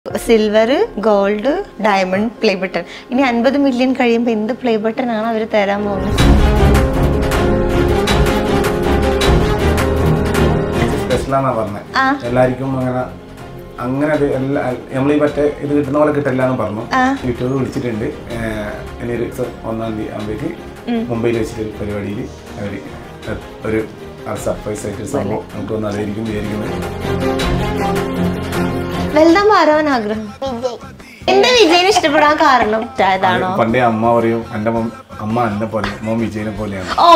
Silver gold diamond play button ഇനി അൻപത് million കഴിയുമ്പോൾ എന്ത് പ്ലേ ബട്ടൺ ആണ് അവർ തരാൻ പോകുന്നത് സ്പെഷ്യലാന്നാ പറഞ്ഞത് ആ. എല്ലാവർക്കും അങ്ങനെ അങ്ങനെ അത് എല്ലാ നമ്മൾ ഈ മറ്റേ ഇത് കിട്ടുന്ന പോലെ കിട്ടില്ല എന്ന് പറഞ്ഞു ആ. യൂട്യൂബ് വിളിച്ചിട്ടുണ്ട് ഏഹ് ഇനി ഒരു ദിവസം ഒന്നാം തീയതി ആകുമ്പോഴേക്ക് മുംബൈയിൽ വെച്ചിട്ട് ഒരു പരിപാടിയിൽ അവർ ഒരു സർപ്രൈസ് ആയിട്ട് ഒരു സംഭവം നമുക്ക് ഒന്ന് അറിയായിരിക്കും വിചാരിക്കുന്നത് വലുതാകുമ്പോൾ ആരാൻ ആഗ്രഹം എന്റെ വിജയനെ ഇഷ്ടപ്പെടാൻ കാരണം ഇതാണോ പണ്ടേ അമ്മ പറയും എൻ്റെ മം അമ്മ എന്നെ പോലെ മോൻ വിജയനെ പോലെയാണ് ഓ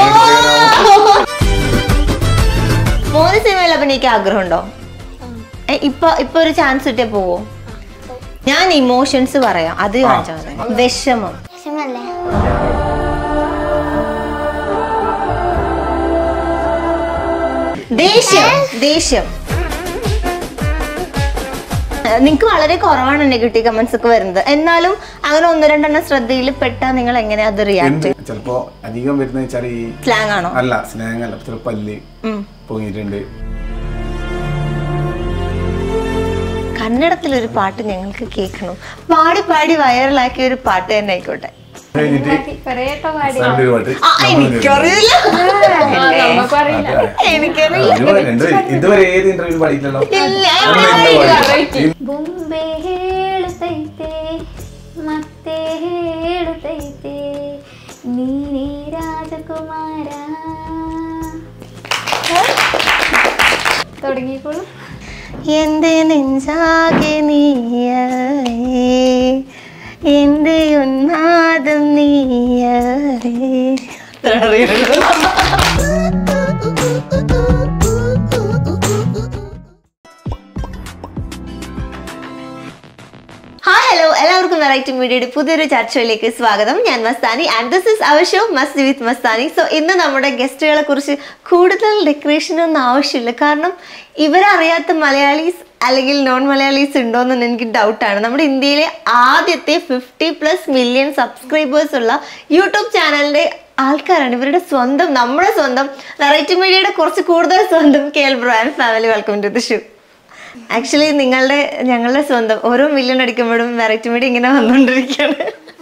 മോന് സിനിമയിൽ അഭിനയിക്കാൻ ആഗ്രഹമുണ്ടോ ഏ, ഇപ്പൊ ഇപ്പൊ ഒരു ചാൻസ് കിട്ടിയ പോവോ ഞാൻ ഇമോഷൻസ് പറയാം അത് കാണിച്ചാൽ മതി വിഷമം വിഷമല്ലേ ദേഷ്യം ദേഷ്യം നിങ്ങൾക്ക് വളരെ കുറവാണ് നെഗറ്റീവ് കമന്റ്സ് ഒക്കെ വരുന്നത് എന്നാലും അങ്ങനെ ഒന്ന് രണ്ടെണ്ണം ശ്രദ്ധയിൽ പെട്ടാൽ നിങ്ങൾ എങ്ങനെയാ അത് എന്ത് റിയാക്ട് ചിലപ്പോ അധികം വരുന്ന വെച്ചാൽ ഈ സ്ലാങ് ആണോ അല്ല സ്നേഹമല്ല ചില പല്ല് ഉം. പൊങ്ങിയിട്ടുണ്ട് കന്നഡത്തിലൊരു പാട്ട് ഞങ്ങൾക്ക് കേൾക്കണം പാടി പാടി വൈറലാക്കിയ ഒരു പാട്ട് തന്നെ ആയിക്കോട്ടെ കഴിഞ്ഞിട്ട് കൊറേട്ടോ പാടി സൗണ്ട് ഒരു പാട്ട് ആ, എനിക്കറിയില്ല നമുക്കും അറിയില്ല എനിക്കറിയില്ല ഒരുപാട് രണ്ട് ഇതുവരെ ഏത് ഇന്റർവ്യൂ പാടിയില്ലല്ലോ ഇല്ല നമ്മൾ ഇന്ന് പാടി. ಬೊಂಬೆ ಹೇಳುತ್ತೈತೆ ಮತ್ತೆ ಹೇಳುತ್ತೈತೆ ನೀನೇ ರಾಜಕುಮಾರ തുടങ്ങിക്കോളൂ എന്റെ നെഞ്ചാകെ നീയേ എന്റെ ഉന്മാദം നീയേ ഹായ് ഹലോ എല്ലാവർക്കും വെറൈറ്റി മീഡിയയുടെ പുതിയൊരു ചർച്ചയിലേക്ക് സ്വാഗതം ഞാൻ Mastani and this is our show Masti with Mastani so ഇന്ന് നമ്മുടെ ഗസ്റ്റുകളെ കുറിച്ച് കൂടുതൽ ഡെക്കറേഷൻ ഒന്നും ആവശ്യമില്ല കാരണം ഇവരറിയാത്ത മലയാളീസ് അല്ലെങ്കിൽ നോൺ മലയാളീസ് ഉണ്ടോ എന്ന് എനിക്ക് ഡൗട്ടാണ് നമ്മുടെ ഇന്ത്യയിലെ ആദ്യത്തെ ഫിഫ്റ്റി പ്ലസ് മില്യൺ സബ്സ്ക്രൈബേഴ്സ് ഉള്ള യൂട്യൂബ് ചാനലിന്റെ ആൾക്കാരാണ് ഇവരുടെ സ്വന്തം നമ്മുടെ സ്വന്തം വെറൈറ്റി മീഡിയയുടെ കുറച്ച് കൂടുതൽ സ്വന്തം കേൾ brand family welcome to the show actually നിങ്ങളുടെ ഞങ്ങളുടെ സ്വന്തം ഓരോ മില്യൺ അടിക്കുമ്പോഴും വെറൈറ്റി മീഡിയ ഇങ്ങനെ വന്നുകൊണ്ടിരിക്കുകയാണ്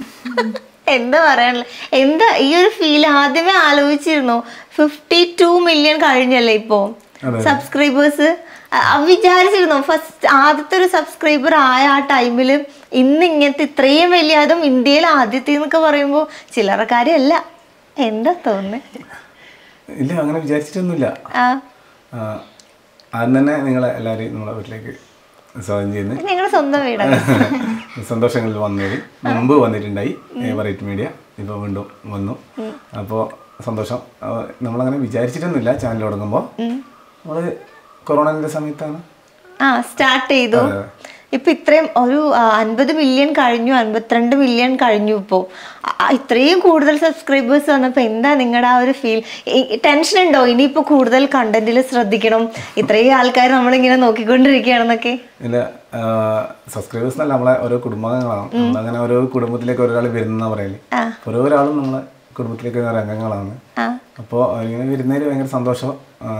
എന്താ പറയാനുള്ള എന്താ ഈ ഒരു ഫീൽ ആദ്യമേ ആലോചിച്ചിരുന്നു ഫിഫ്റ്റി ടു മില്യൺ കഴിഞ്ഞല്ലേ ഇപ്പോ അതെ. സബ്സ്ക്രൈബേഴ്സ് വിചാരിച്ചിരുന്നു ഫസ്റ്റ് ആദ്യത്തെ ഒരു സബ്സ്ക്രൈബർ ആയ ആ ടൈമിൽ ഇന്ന് ഇങ്ങനത്തെ ഇത്രയും വലിയ അതും ഇന്ത്യയിൽ ആദ്യത്തെ എന്നൊക്കെ പറയുമ്പോൾ ചില്ലറ കാര്യമല്ല എന്താ തോന്നുന്നത് ഇല്ല അങ്ങനെ വിചാരിച്ചിട്ടൊന്നുമില്ല ആ ആ, ആദ്യം തന്നെ നിങ്ങളെ എല്ലാവരെയും നമ്മളെ വീട്ടിലേക്ക് സ്വാഗതം ചെയ്യുന്നു നിങ്ങളുടെ സ്വന്തം വീടാണ് സന്തോഷങ്ങളിൽ വന്നത് മുമ്പ് വന്നിട്ടുണ്ടായി വെറൈറ്റി മീഡിയ ഇപ്പോൾ വീണ്ടും വന്നു അപ്പോൾ സന്തോഷം ആ, നമ്മളങ്ങനെ വിചാരിച്ചിട്ടൊന്നുമില്ല ചാനൽ തുടങ്ങുമ്പോൾ നമ്മൾ കൊറോണൻ്റെ സമയത്താണ് ആ സ്റ്റാർട്ട് ചെയ്തു അതെ. ഇപ്പൊ ഇത്രയും ഒരു അൻപത് മില്യൺ കഴിഞ്ഞു അൻപത്തിരണ്ട് മില്യൺ കഴിഞ്ഞു ഇപ്പോ ആ, ആ, ഇത്രയും കൂടുതൽ സബ്സ്ക്രൈബേഴ്സ് വന്നപ്പോ എന്താ നിങ്ങളുടെ ആ ഒരു ഫീൽ ടെൻഷൻ ഉണ്ടോ ഇനിയിപ്പോ കൂടുതൽ കണ്ടന്റിൽ ശ്രദ്ധിക്കണം ഇത്രയും ആൾക്കാർ നമ്മളിങ്ങനെ നോക്കിക്കൊണ്ടിരിക്കുകയാണെന്നൊക്കെ ഇല്ല സബ്സ്ക്രൈബേഴ്സ് എന്നല്ല നമ്മളെ ഓരോ കുടുംബാംഗങ്ങളാണ് നമ്മളങ്ങനെ ഓരോ കുടുംബത്തിലേക്ക് ഒരാൾ വരുന്ന പറയല് ആ. ഓരോ ഒരാളും നമ്മളെ കുടുംബത്തിലേക്ക് വരുന്ന അംഗങ്ങളാണ് ആ അപ്പോൾ ഇങ്ങനെ വരുന്നതിൽ ഭയങ്കര സന്തോഷം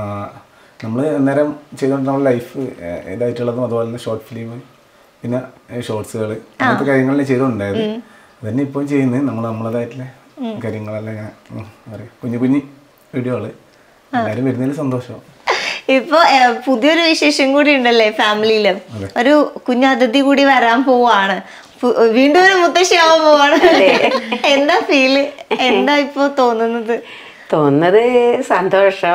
നമ്മൾ അന്നേരം ചെയ്തുകൊണ്ട് നമ്മുടെ ലൈഫ് ഇതായിട്ടുള്ളതും അതുപോലെ തന്നെ ഷോർട്ട് ഫിലിം പിന്നെ ഷോർട്സുകൾ അങ്ങനത്തെ കാര്യങ്ങളിൽ ചെയ്തുകൊണ്ടായത് അതന്നെ ഇപ്പം ചെയ്യുന്നത് നമ്മൾ നമ്മളതായിട്ടുള്ള കാര്യങ്ങളെല്ലാം ഇങ്ങനെ ഉം, എന്താ പറയുക കുഞ്ഞു കുഞ്ഞു വീഡിയോകൾ എല്ലാവരും വരുന്നതിൽ സന്തോഷം ഇപ്പൊ ഏഹ്, പുതിയൊരു വിശേഷം കൂടി ഉണ്ടല്ലേ ഫാമിലിയില് ഒരു കുഞ്ഞതിഥി കൂടി വരാൻ പോവാണ് പു- വീണ്ടും ഒരു മുത്തശ്ശിയാവാൻ പോവാണ് എന്താ ഫീല് എന്താ ഇപ്പൊ തോന്നുന്നത് തോന്നുന്നത് സന്തോഷം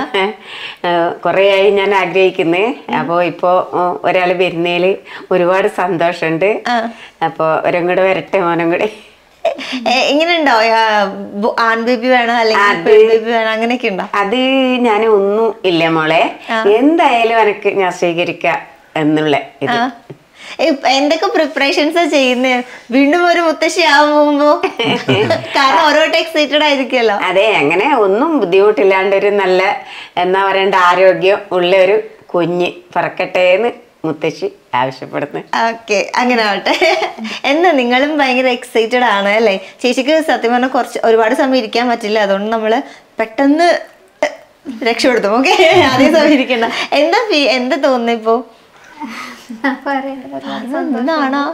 കുറേ ആയി ഞാൻ ആഗ്രഹിക്കുന്നേ അപ്പോൾ ഇപ്പോൾ ഒരാൾ വരുന്നതിൽ ഒരുപാട് സന്തോഷമുണ്ട് അപ്പോൾ ഒരും കൂടെ വരട്ടെ മോനും കൂടെ എ- എങ്ങനെയുണ്ടോ ആ, ബു- ആൺ ബേബി വേണം അല്ലെങ്കിൽ അത് പെൺ ബേബി വേണം അങ്ങനെയൊക്കെ ഉണ്ടോ അത് ഞാൻ ഒന്നും ഇല്ല മോളെ എന്തായാലും എനക്ക് ഞാൻ സ്വീകരിക്കാം എന്നുള്ള ഇത് ആ. ഇപ്പ എന്തൊക്കെ പ്രിപ്പറേഷൻസ് ചെയ്യുന്നത് വീണ്ടും ഒരു മുത്തശ്ശി ആവുമ്പോ കാരണം ഓരോട്ട് എക്സൈറ്റഡ് ആയിരിക്കുമല്ലോ അതെ അങ്ങനെ ഒന്നും ബുദ്ധിമുട്ടില്ലാണ്ട് ഒരു നല്ല എന്നാ പറയണ്ട ആരോഗ്യം ഉള്ള ഒരു കുഞ്ഞ് പറക്കട്ടെ എന്ന് മുത്തശ്ശി ആവശ്യപ്പെടുന്നു ഓക്കെ അങ്ങനെ ആവട്ടെ എന്നാ നിങ്ങളും ഭയങ്കര എക്സൈറ്റഡ് ആണ് അല്ലേ ചേച്ചിക്ക് സത്യം പറഞ്ഞാൽ കുറച്ച് ഒരുപാട് സമയം ഇരിക്കാൻ പറ്റില്ല അതുകൊണ്ട് നമ്മള് പെട്ടെന്ന് രക്ഷപ്പെടുത്തും ഓക്കെ അതേ സമയം ഇരിക്കണ്ട എന്താ ഫീ എന്താ തോന്നുന്നു ഇപ്പോ ഞാൻ പറയുന്നത് ഒരുപാട് സന്തോഷം. എന്താണോ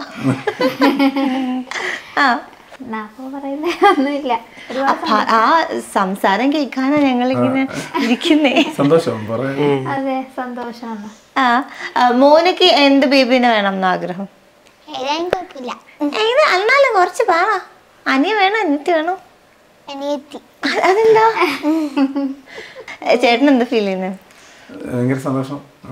ആ ഞാൻ ഇപ്പൊ പറയുന്നത് ഒന്നുമില്ല ഒരുപാട് അപ്പൊ ആ സംസാരം കേൾക്കാനാ ഞങ്ങളിങ്ങനെ ഇരിക്കുന്നേ സന്തോഷം പറയാ അതെ സന്തോഷമാണ് ആ ആ, മോനക്ക് എന്ത് ബേബിനെ വേണം എന്ന് ആഗ്രഹം ഏതായാലും കുഴപ്പമില്ല ഏത് എന്നാലും കുറച്ച് പറ അനിയ വേണം എന്നിട്ട് വേണോ അനിയത്തി അ- അതെന്താ ചേട്ടൻ എന്ത് ഫീൽ ചെയ്യുന്നത് ഭയങ്കര സന്തോഷം ആ,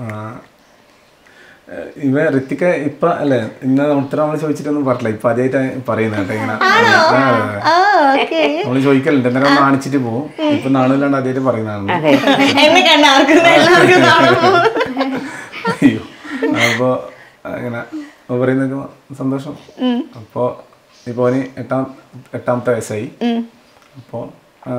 ഇവ ഋത്തിക്ക ഇപ്പൊ അല്ലേ ഇന്ന് ഉത്തരം നമ്മൾ ചോദിച്ചിട്ടൊന്നും പറഞ്ഞില്ല ഇപ്പൊ ആദ്യമായിട്ട് പറയുന്ന കേട്ടോ ഇങ്ങനെ ആ, ആ ഓക്കെ നമ്മള് ചോദിക്കലുണ്ട് എന്നാലും നാണിച്ചിട്ട് പോകും ഇപ്പൊ നാണില്ലാണ്ട് ആദ്യമായിട്ട് പറയുന്നതാണ് അതെ എന്നെ കണ്ട ആർക്കും എല്ലാവർക്കും കാണുമ്പോ അയ്യോ അപ്പോ അങ്ങനെ അപ്പൊ പറയുന്നൊക്കെ സന്തോഷം അപ്പോ ഇപ്പൊ അവന് എട്ടാം എട്ടാമത്തെ വയസ്സായി അപ്പോ ആ,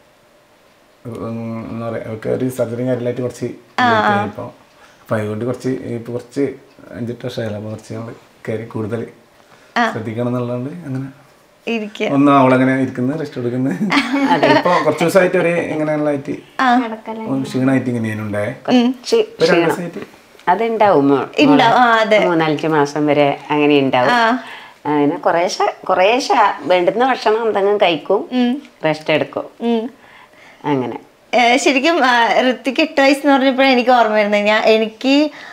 ഉം, എന്താ പറയാ അവർക്ക് ഒരു സർജറി കാര്യമായിട്ട് കുറച്ച് late ആയി ഇപ്പൊ അപ്പൊ അതുകൊണ്ട് കുറച്ച് ഇപ്പൊ കുറച്ച് അഞ്ചെട്ട് വർഷമായില്ല അപ്പൊ കുറച്ച് നമ്മള് കയറി കൂടുതൽ ശ്രദ്ധിക്കണം എന്നുള്ളതുകൊണ്ട് അങ്ങനെ ഇരിക്കുക ഒന്ന് അവളങ്ങനെ ഇരിക്കുന്നത് റെസ്റ്റ് എടുക്കുന്നത് ഇപ്പൊ കുറച്ച് ദിവസമായിട്ട് ഒരു ഇങ്ങനെയുള്ളതായിട്ട് ക്ഷീണമായിട്ട് ഇങ്ങനെയാണ് ഉണ്ടായേ കുറച്ച് ഇപ്പൊ രണ്ട് ക്ഷീണം ദിവസമായിട്ട് അതുണ്ടാവും മോ- ഉണ്ടാവും, ആ, അതെ. മൂന്നാലഞ്ച് മാസം വരെ അങ്ങനെ ഉണ്ടാവും അങ്ങനെ കുറേശ്ശെ കുറേശ്ശെ വേണ്ടുന്ന ഭക്ഷണം എന്തെങ്കിലും കഴിക്കും റെസ്റ്റ് എടുക്കും അങ്ങനെ ഏ, ശരിക്കും ആ, ഋത്തിക്ക് എട്ട് വയസ്സെന്ന് പറഞ്ഞപ്പോഴാണ് എനിക്ക് ഓർമ്മ വരുന്നത് ഞാൻ എനിക്ക്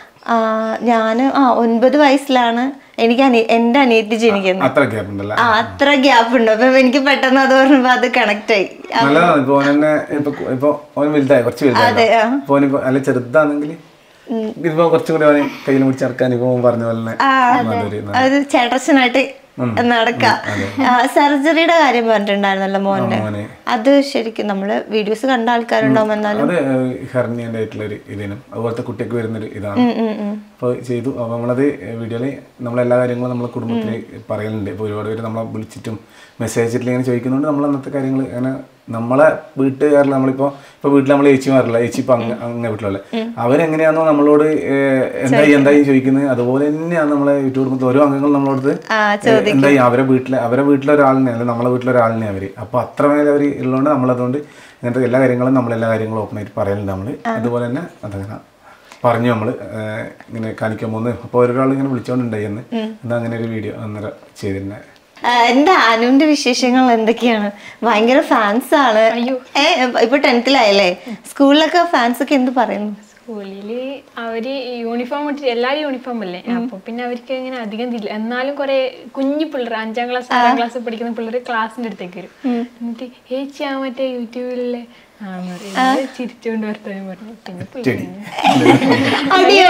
ഞാൻ ആ ഒൻപത് വയസ്സിലാണ് എനിക്ക് അനി എൻ്റെ അനിയത്തി ജനിക്കുന്നത് അത്ര ഗ്യാപ്പ് ഉണ്ടല്ലോ ആ അത്ര ഗ്യാപ്പ് ഉണ്ട് അപ്പൊ എനിക്ക് പെട്ടെന്ന് അത് പറഞ്ഞപ്പോ അത് കണക്ട് ആയി നല്ലതാണ് ഇപ്പൊ ഓനെന്നെ ഇപ്പൊ ഇപ്പൊ ഓൻ വലുതായി കുറച്ച് അതെ, വലുതായി ആ. ഇപ്പൊ ഓനിപ്പോ അല്ല ചെറുതാണെങ്കിൽ ഇപ്പൊ കുറച്ചും കൂടി അവനെ കയ്യിൽ പിടിച്ചടക്കാൻ ഇപ്പൊ ഓൻ പറഞ്ഞ പോലെ നല്ലൊരു ഇതാണ്. അത് ചേട്ടച്ചനായിട്ട് നടക്കാം സർജറിയുടെ കാര്യം പറഞ്ഞിട്ടുണ്ടായിരുന്നല്ലോ മോന്റെ മോനെ. അത് ശരിക്കും നമ്മള് വീഡിയോസ് കണ്ട ആൾക്കാരുണ്ടാവും എന്നാലും അത് ഹെർണിയന്റെ ആയിട്ടുള്ള ഒരു ഇതിനും അതുപോലത്തെ കുട്ടിക്ക് വരുന്നൊരു ഇതാണ് അപ്പോൾ ചെയ്തു അപ്പോൾ നമ്മളത് വീഡിയോയിൽ നമ്മളെല്ലാ കാര്യങ്ങളും നമ്മളെ കുടുംബത്തിൽ പറയലുണ്ട് ഇപ്പോൾ ഒരുപാട് പേര് നമ്മളെ വിളിച്ചിട്ടും മെസ്സേജ് ഇട്ടിട്ട് ഇങ്ങനെ ചോദിക്കുന്നുണ്ട് നമ്മൾ അന്നത്തെ കാര്യങ്ങൾ അങ്ങനെ നമ്മളെ വീട്ടുകാരിൽ നമ്മളിപ്പോൾ ഇപ്പോൾ വീട്ടിൽ നമ്മൾ ചേച്ചിമാരില്ല ചേച്ചി ഇപ്പം അങ്ങ അങ്ങ വീട്ടിലുള്ള അവരെങ്ങനെയാണോ നമ്മളോട് ഏഹ്, എന്തായി എന്തായി ചോദിക്കുന്നത് അതുപോലെ തന്നെയാണ് നമ്മളെ യൂട്യൂബ് കുടുംബത്തിൽ ഓരോ അംഗങ്ങൾ നമ്മളോട് ഏഹ്, എന്തായി അവരെ വീട്ടിലെ അവരെ വീട്ടിലെ ഒരാളിനെ അല്ലെങ്കിൽ നമ്മളെ വീട്ടിലെ ഒരാളിനെ അവർ അപ്പോൾ അത്രമേൽ അവർ ഉള്ളതുകൊണ്ട് നമ്മളതുകൊണ്ട് ഇങ്ങനത്തെ എല്ലാ കാര്യങ്ങളും നമ്മളെല്ലാ കാര്യങ്ങളും ഓപ്പൺ ആയിട്ട് പറയലുണ്ട് നമ്മൾ അതുപോലെ തന്നെ അതങ്ങനെ പറഞ്ഞു നമ്മൾ ഇങ്ങനെ കാണിക്കാൻ പോകുന്നത് അപ്പോൾ ഒരാൾ ഇങ്ങനെ വിളിച്ചോണ്ടുണ്ടായി എന്ന് എന്നാ അങ്ങനെ ഒരു വീഡിയോ അന്നേരം ചെയ്തിട്ടുണ്ടായി ആ, എന്താ അനുവിന്റെ വിശേഷങ്ങൾ എന്തൊക്കെയാണ് ഭയങ്കര ഫാൻസ് ആണ് ഏ ഇപ്പൊ ടെൻത്തിലായല്ലേ സ്കൂളിലൊക്കെ ഫാൻസ് ഒക്കെ എന്ത് പറയുന്നു സ്കൂളില് അവര് യൂണിഫോം ഇട്ടിട്ട് എല്ലാരും യൂണിഫോം അല്ലേ അപ്പൊ പിന്നെ അവർക്ക് ഇങ്ങനെ അധികം ഇതില്ല എന്നാലും കുറെ കുഞ്ഞു പിള്ളേർ അഞ്ചാം ക്ലാസ് ആറാം ക്ലാസ് പഠിക്കുന്ന പിള്ളേർ ക്ലാസ്സിന്റെ അടുത്തേക്ക് വരും എന്നിട്ട് ഏച്ചി ആ മറ്റേ യൂട്യൂബിലെ ആന്ന് പറയും. എന്നിട്ട് ചിരിച്ചുകൊണ്ട് വർത്താനം പറഞ്ഞു പിന്നെ പിള്ളേര് അടിയോ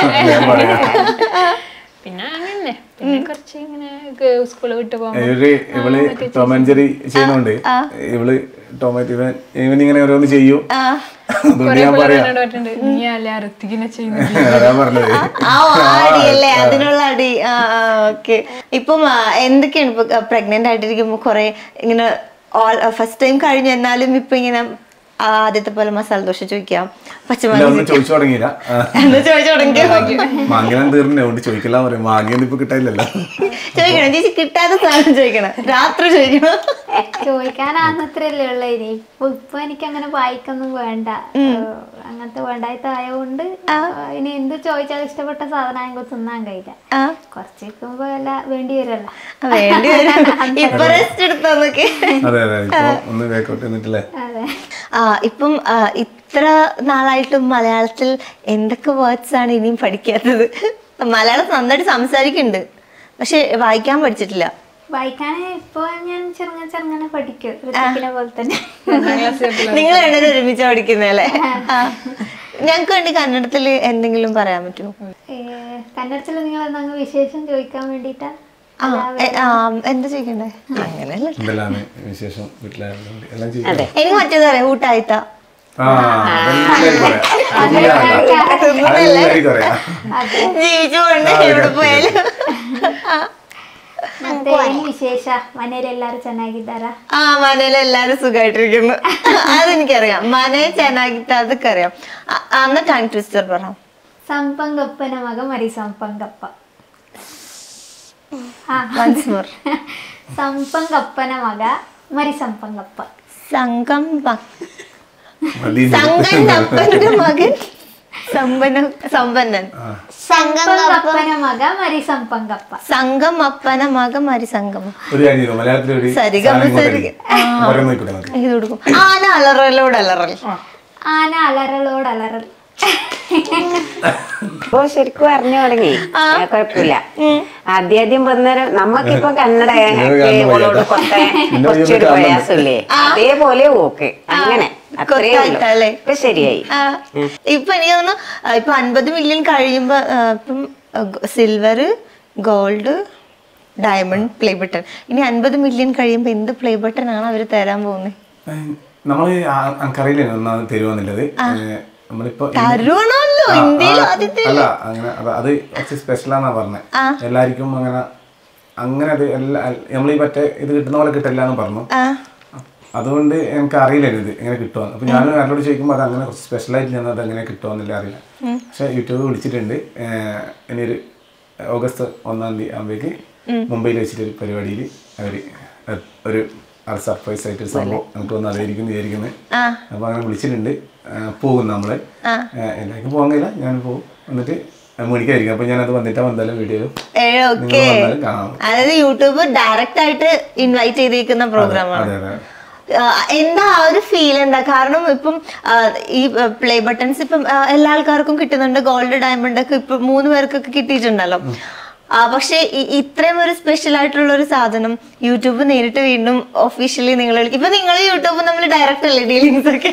പിന്നെ അങ്ങനെ പിന്നെ കുറച്ച് ഇങ്ങനെ സ്കൂള് വിട്ട് പോകുമ്പോ ഇവര് ഇവള് ടൊമാൻജറി ചെയ്യുന്നുണ്ട് ഇവള് ടൊമാറ്റോ ഇവൻ ഇവൻ ഇങ്ങനെ ഓരോന്ന് ചെയ്യും അതുകൊണ്ട് ഞാൻ പറയാം എന്നോട് പറഞ്ഞിട്ടുണ്ട് നീ അല്ലേ അറുത്തിങ്ങനെ ചെയ്യുന്നത് അതാ പറഞ്ഞത് ആ ആ അടിയല്ലേ അതിനുള്ള അടി ആ ഓക്കെ ഇപ്പം ആ, എന്തൊക്കെയാണ് ഇപ്പൊ പ്രഗ്നന്റ് ആയിട്ടിരിക്കുമ്പോ കുറെ ഇങ്ങനെ ഫസ്റ്റ് ടൈം കഴിഞ്ഞു എന്നാലും ഇപ്പൊ ഇങ്ങനെ ആ, ആദ്യത്തെ പോലെ മസാല ദോശ ചോദിക്കാം ഇല്ല പച്ചമുളക് ഒന്നും ചോദിച്ചു തുടങ്ങിയില്ല ആ. എന്താ ചോദിച്ചു തുടങ്ങിയോ മാങ്ങനം തീർന്നെ കൊണ്ട് ചോദിക്കലാ പറയും മാങ്ങയൊന്നും ഇപ്പൊ കിട്ടാനില്ലല്ലോ ചോദിക്കണം ചേച്ചി കിട്ടാത്ത സാധനം ചോദിക്കണം രാത്രി ചോദിക്കണം ചോദിക്കാനാന്നത്രല്ലേ ഉള്ള ഇനി ഇപ്പൊ ഇപ്പൊ എനിക്ക് അങ്ങനെ വായിക്കൊന്നും വേണ്ട ഏഹ്, അങ്ങനത്തെ വേണ്ടായതായതുകൊണ്ട് ഇനി എന്ത് ചോദിച്ചാലും ഇഷ്ടപ്പെട്ട സാധനം തിന്നാൻ കഴിയില്ല ആ കുറച്ച് നിൽക്കുമ്പോ എല്ലാം വേണ്ടി വരുമല്ലോ വേണ്ടി വരും ഇപ്പൊ റെസ്റ്റ് എടുത്തോന്നൊക്കെ അതെ അതെ ഇപ്പൊ ഒന്ന് വേക്കോട്ട് നിന്നിട്ടില്ലേ അതെ ആ ഇപ്പം ആ, ഇത്ര നാളായിട്ടും മലയാളത്തിൽ എന്തൊക്കെ വേർഡ്സ് ആണ് ഇനിയും പഠിക്കാത്തത് മലയാളം നന്നായിട്ട് സംസാരിക്കുന്നുണ്ട് പക്ഷെ വായിക്കാൻ പഠിച്ചിട്ടില്ല വായിക്കാൻ ഇപ്പൊ ഞാൻ ചെറുങ്ങനെ ചെറുങ്ങനെ പഠിക്കും ഋത്തിക്കിനെ പോലെ തന്നെ നിങ്ങൾ രണ്ടുപേരും ഒരുമിച്ച് പഠിക്കുന്നല്ലേ ആ. ഞങ്ങൾക്ക് വേണ്ടി കന്നഡത്തിൽ എന്തെങ്കിലും പറയാൻ പറ്റുമോ ഏഹ്, കന്നഡത്തിൽ നിങ്ങൾ എന്തെങ്കിലും വിശേഷം ചോദിക്കാൻ വേണ്ടിട്ടാ ആ എ- ആ, എന്താ ചോദിക്കണ്ടേ അങ്ങനെയല്ല എന്തെല്ലാം വിശേഷം വീട്ടിലായതുകൊണ്ട് എല്ലാം ചെയ്യും എനിക്ക് മറ്റേത് അറിയാം ഊട്ടായിത്ത ആ അതെല്ലാവരും പറയാം അതെല്ലാവരും പറയാം ജീവിച്ചു കൊണ്ട് എവിടെ പോയാലും ಮತ್ತೆ ಏನ್ ವಿಶೇಷ ಮನೇಲಿ ಎಲ್ಲಾರು ಚೆನ್ನಾಗಿದ್ದಾರಾ ആ മനയിൽ എല്ലാരും സുഖമായിട്ടിരിക്കുന്നു അതെനിക്കറിയാം മനയെ ಚೆನ್ನಾಗಿತ್ತ അതൊക്കെ അറിയാം അ- അന്ന് ടൈം ട്വിസ്റ്റർ പറ ಸಂಪಂಗಪ್ಪನ ಮಗ ಮರಿ ಸಂಪಂಗಪ್ಪ ಹಾ. വൺസ് മോർ ಸಂಪಂಗಪ್ಪನ ಮಗ ಮರಿ ಸಂಪಂಗಪ್ಪ സംഘം പ- മതി സംഘം അപ്പന്റെ മകൻ സമ്പന്ന സമ്പന്നൻ സംഘം കപ്പന മക മരി സംപങ്കപ്പ സംഘം അപ്പന മക മരി സംഗമം ഒരു കാര്യം ചെയ്തോ, മലയാളത്തിൽ ഒരു സരിഗമ സാധനം ഇങ്ങോട്ട് സരിഗ. അടിക്ക്. ഒരെണ്ണം നോക്കിക്കോട്ടെ നമുക്ക്. ഇത് കൊടുക്കും ആന അലറലോട് അലറൽ ആന അലറലോട് അലറൽ ഇപ്പൊ ശരിക്കും അറിഞ്ഞു തുടങ്ങി ഏ, കുഴപ്പമില്ല ആദ്യം ആദ്യം വന്നേരം നമ്മക്കിപ്പോ കന്നഡ ഓളോട് കൊത്ത കുറച്ചൊരു പ്രയാസമില്ലേ അതേപോലെ ഓക്കെ അങ്ങനെ അത്രേ ഉള്ളൂ കൊത്തായിട്ടല്ലേ? ഇപ്പൊ ശരിയായി ആ, ഇപ്പൊ എനിക്ക് തോന്നുന്നു ആ, ഇപ്പൊ അൻപത് മില്യൺ കഴിയുമ്പോ ആ, ഇപ്പം silver gold diamond play button ഇനി അൻപത് മില്യൺ കഴിയുമ്പോ എന്ത് പ്ലേ ബട്ടൺ ആണ് അവര് തരാൻ പോകുന്നത് ഏഹ്, നമ്മള് ആ- എനിക്കറിയില്ല ഒന്നാമത് തരുമെന്നുള്ളത് ഏഹ്, നമ്മളിപ്പോ തരുവണമല്ലോ ആ, ഇന്ത്യയിൽ ആ, ആദ്യത്തെ അല്ല അങ്ങനെ അത് അത് കുറച്ച് സ്പെഷ്യലാന്നാ പറഞ്ഞത് എല്ലാവർക്കും അങ്ങനെ അങ്ങനെ അത് എല്ലാ നമ്മൾ ഈ മറ്റേ ഇത് കിട്ടുന്ന പോലെ കിട്ടില്ല എന്ന് പറഞ്ഞു ആ അതുകൊണ്ട് എനിക്ക് അറിയില്ല ഇത് എങ്ങനെ കിട്ടുമെന്ന് അപ്പൊ ഞാൻ ആരോട് ചോദിക്കുമ്പോൾ അത് അങ്ങനെ കുറച്ച് സ്പെഷ്യലായിട്ട് ഞാൻ അത് എങ്ങനെ കിട്ടുമെന്നില്ല അറിയില്ല പക്ഷെ യൂട്യൂബ് വിളിച്ചിട്ടുണ്ട് ഏഹ്, ഇനി ഒരു ഓഗസ്റ്റ് ഒന്നാം തീയതി ആകുമ്പോഴേക്ക് മുംബൈയിൽ വെച്ചിട്ട് ഒരു പരിപാടിയിൽ അവര് അത് ഒരു സർപ്രൈസ് ആയിട്ട് ഒരു സംഭവം എനിക്ക് തോന്നുന്നു അതായിരിക്കും വിചാരിക്കുന്നത് അപ്പൊ അങ്ങനെ വിളിച്ചിട്ടുണ്ട് ഏഹ്, പോകും നമ്മള് ഏഹ്, എല്ലാവർക്കും പോകാൻ കഴിയില്ല ഞാൻ പോകും എന്നിട്ട് മണിക്കായിരിക്കും അപ്പൊ ഞാനത് വന്നിട്ടാ വന്നാലും വീഡിയോയിലും ഓക്കെ നിങ്ങൾ വന്നാലും കാണാം അതായത് യൂട്യൂബ് ഡയറക്റ്റ് ആയിട്ട് ഇൻവൈറ്റ് ചെയ്തിരിക്കുന്ന പ്രോഗ്രാമാണ് അതെ അതെ ആ, എന്താ ആ ഒരു ഫീൽ എന്താ കാരണം ഇപ്പം ആ, ഈ പ്ലേ ബട്ടൺസ് ഇപ്പം ആ, എല്ലാ ആൾക്കാർക്കും കിട്ടുന്നുണ്ട് ഗോൾഡ് ഡയമണ്ട് ഒക്കെ ഇപ്പം മൂന്ന് പേർക്കൊക്കെ കിട്ടിയിട്ടുണ്ടല്ലോ ആ, പക്ഷേ ഈ- ഇത്രയും ഒരു സ്പെഷ്യൽ ആയിട്ടുള്ള ഒരു സാധനം യൂട്യൂബ് നേരിട്ട് വീണ്ടും ഒഫീഷ്യലി നിങ്ങൾ ഇപ്പൊ നിങ്ങൾ യൂട്യൂബ് നമ്മൾ ഡയറക്റ്റ് അല്ലേ ഡീലിങ്സ് ഒക്കെ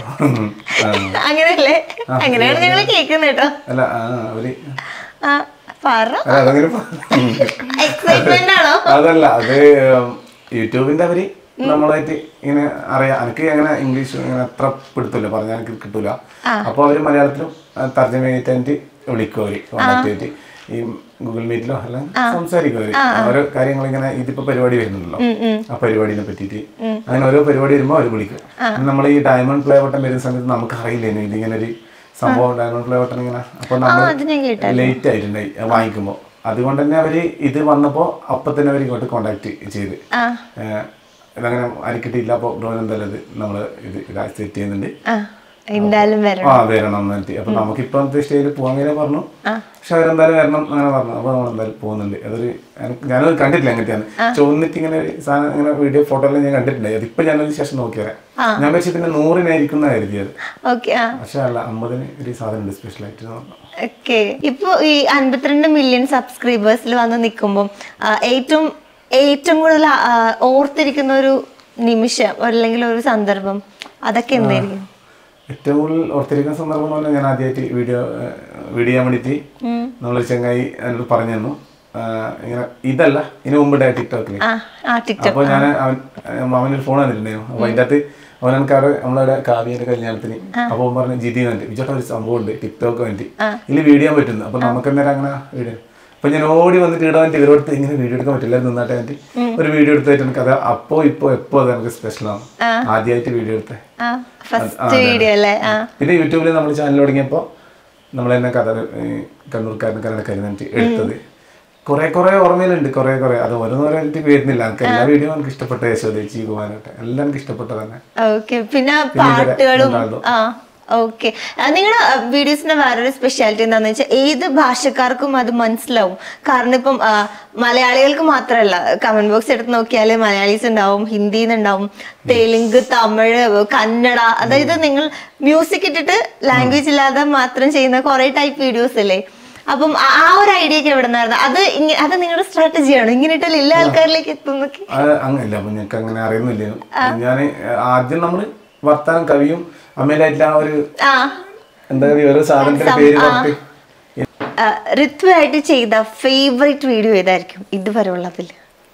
ആ. അങ്ങനെയല്ലേ അങ്ങനെയാണ് ഞങ്ങൾ കേൾക്കുന്നത് കേട്ടോ അല്ല ആ, അവര് ആ പറ അല്ല, അതങ്ങനെ പ- എക്സൈറ്റ്മെന്റ് ആണോ അതല്ല അത് യൂട്യൂബിന്റെ അവര് നമ്മളായിട്ട് ഇങ്ങനെ അറിയാം എനിക്ക് അങ്ങനെ ഇംഗ്ലീഷ് ഇങ്ങനെ അത്ര പിടുത്തില്ല പറഞ്ഞാൽ എനിക്ക് കിട്ടൂല അപ്പൊ അവര് മലയാളത്തിലും ആ, തർജ്ജമ ചെയ്തിട്ട് വിളിക്കും അവര് കോണ്ടാക്ട് ചെയ്തിട്ട് ഈ ഗൂഗിൾ മീറ്റിലോ എല്ലാം സംസാരിക്കും അവര് ഓരോ കാര്യങ്ങൾ ഇങ്ങനെ ഇതിപ്പോ പരിപാടി വരുന്നുണ്ടല്ലോ ആ പരിപാടിനെ പറ്റിയിട്ട് അങ്ങനെ ഓരോ പരിപാടി വരുമ്പോ അവര് വിളിക്കും നമ്മൾ ഈ ഡയമണ്ട് പ്ലേ വട്ടം വരുന്ന സമയത്ത് നമുക്ക് അറിയില്ലേനു ഇതിങ്ങനെ ഒരു സംഭവം ഡയമണ്ട് പ്ലേ വട്ടം ഇങ്ങനെ അപ്പൊ നമ്മൾ ലേറ്റ് ആയിട്ടുണ്ടായി അത് വാങ്ങിക്കുമ്പോ അതുകൊണ്ട് തന്നെ അവര് ഇത് വന്നപ്പോ അപ്പൊ തന്നെ അവർ ഇങ്ങോട്ട് കോണ്ടാക്ട് ചെയ്ത് ഏഹ് ഇതങ്ങനെ അരിക്കിട്ടില്ല അപ്പൊ ബ്രോൻ എന്തായാലും ഇത് നമ്മള് ഇത് സെറ്റ് ചെയ്യുന്നുണ്ട് ആ എന്തായാലും വരണം ആ വരണം എന്നിട്ട് അപ്പൊ നമുക്ക് ഇപ്പോഴത്തെ സ്റ്റേജിൽ പോകാൻ കഴിയാൻ പറഞ്ഞു പക്ഷെ അവരെന്തായാലും വരണം അങ്ങനെ പറഞ്ഞു അപ്പൊ നമ്മൾ എന്തായാലും പോകുന്നുണ്ട് അതൊരു എനിക്ക് ഞാനത് കണ്ടിട്ടില്ല അങ്ങനത്തെയാണ് ചുവന്നിട്ട് ഇങ്ങനെ ഒരു സാധനം ഇങ്ങനെ വീഡിയോ ഫോട്ടോ എല്ലാം ഞാൻ കണ്ടിട്ടുണ്ടായി അതിപ്പോ ഞാനൊരു ശേഷം നോക്കിയാൽ ഞാൻ വെച്ച് പിന്നെ നൂറിനായിരിക്കും എന്നാ കരുതിയത് ഓക്കെ ആ പക്ഷെ അല്ല അമ്പതിന് ഒരു സാധനം ഉണ്ട് സ്പെഷ്യൽ ആയിട്ട് എന്ന് പറഞ്ഞു ഓക്കെ ഇപ്പൊ ഈ അൻപത്തിരണ്ട് മില്യൺ സബ്സ്ക്രൈബേഴ്സിൽ വന്ന് നിൽക്കുമ്പോൾ ഏറ്റവും ഏറ്റവും കൂടുതൽ ആ, ഓർത്തിരിക്കുന്ന ഒരു നിമിഷം അല്ലെങ്കിൽ ഒരു സന്ദർഭം അതൊക്കെ എന്തായിരിക്കും ഏറ്റവും കൂടുതൽ ഓർത്തിരിക്കുന്ന സന്ദർഭം എന്ന് പറഞ്ഞാൽ ഞാൻ ആദ്യമായിട്ട് വീഡിയോ വീഡിയോ ചെയ്യാൻ വേണ്ടിയിട്ട് നമ്മളൊരു ചങ്ങായി എന്നോട് പറഞ്ഞു തന്നു ആ, ഇങ്ങനെ ഇതല്ല ഇതിന് മുമ്പ് ടിക്ടോക്കിൽ ആ ആ ടിക്ടോക്ക് അപ്പൊ ഞാൻ അവൻ അവനൊരു ഫോൺ വന്നിട്ടുണ്ടായിരുന്നു അപ്പൊ അതിന്റെ അകത്ത് അവൻ എനിക്കാറ് നമ്മളവിടെ കാവ്യന്റെ കല്യാണത്തിന് അപ്പൊ അവൻ പറഞ്ഞു ജിതി എന്നുണ്ട് വിചോട്ട ഒരു സംഭവം ഉണ്ട് ടിക്ടോക്ക് വേണ്ടി ഇതിൽ വീഡിയോ ചെയ്യാൻ പറ്റുന്നു അപ്പൊ നമുക്ക് അന്നേരം അങ്ങനെ വീഡിയോ അപ്പൊ ഞാൻ ഓടി വന്നിട്ട് ഇടാൻ വേണ്ടി ഇവരോട് ഇങ്ങനെ വീഡിയോ എടുക്കാൻ പറ്റില്ല നിന്നാട്ടെ വേണ്ടി ഒരു വീഡിയോ എടുത്തായിട്ട് എനിക്ക് അത് അപ്പോ ഇപ്പോ എപ്പോ അത് എനിക്ക് സ്പെഷ്യലാണ് ആദ്യമായിട്ട് വീഡിയോ എടുത്തേ ആ ഫസ്റ്റ് വീഡിയോ അല്ലേ ആ പിന്നെ യൂട്യൂബിൽ നമ്മൾ ചാനൽ തുടങ്ങിയപ്പോൾ നമ്മൾ തന്നെ കഥ ഈ കണ്ണൂർക്കാരൻ കന്നഡ കരുന്നിട്ട് എടുത്തത് കുറെ കുറെ ഓർമ്മയിലുണ്ട് കുറെ കുറെ അത് ഓരോന്നോരായിട്ട് വരുന്നില്ല എനിക്ക് എല്ലാ വീഡിയോ എനിക്ക് ഇഷ്ടപ്പെട്ട യശോദേച്ചി കുമാരട്ടെ എല്ലാം എനിക്ക് ഇഷ്ടപ്പെട്ട തന്നെ ഓക്കെ പിന്നെ പിന്നെ ഇവരെ പാട്ടുകളും റൊണാൾഡോ. ആ ഓക്കെ നിങ്ങളുടെ വീഡിയോസിന്റെ വേറൊരു സ്പെഷ്യാലിറ്റി എന്താണെന്ന് വെച്ചാൽ ഏത് ഭാഷക്കാർക്കും അത് മനസ്സിലാവും കാരണം ഇപ്പം ആ, മലയാളികൾക്ക് മാത്രമല്ല കമന്റ് ബോക്സ് എടുത്ത് നോക്കിയാൽ മലയാളീസ് ഉണ്ടാവും ഹിന്ദിന്ന് ഉണ്ടാവും തെലുങ്ക് തമിഴ് കന്നഡ അതായത് നിങ്ങൾ മ്യൂസിക് ഇട്ടിട്ട് ലാംഗ്വേജ് ഇല്ലാതെ മാത്രം ചെയ്യുന്ന കുറെ ടൈപ്പ് വീഡിയോസ് അല്ലേ അപ്പം ആ ആ ഒരു ഐഡിയ ഒക്കെ എവിടെ നിന്നായിരുന്നു അത് ഇങ്ങ- അത് നിങ്ങളുടെ സ്ട്രാറ്റജിയാണ് ഇങ്ങനെ ഇട്ടാൽ എല്ലാ ആൾക്കാരിലേക്ക് എത്തുന്നൊക്കെ അത് അങ്ങനെയല്ല അപ്പൊ ഞങ്ങൾക്ക് അങ്ങനെ അറിയുന്നില്ല ഞാൻ ആദ്യം നമ്മള് വർത്താനം കവിയും അമ്മയിലായിട്ടുള്ള ആ ഒരു ആ എന്താ പറയുക ഓരോ സാധനത്തിന്റെ പേര് പറഞ്ഞിട്ട് ആ, ഋത്വായിട്ട് ചെയ്ത ഫേവറേറ്റ് വീഡിയോ ഏതായിരിക്കും ഇതുവരെ ഉള്ളതിൽ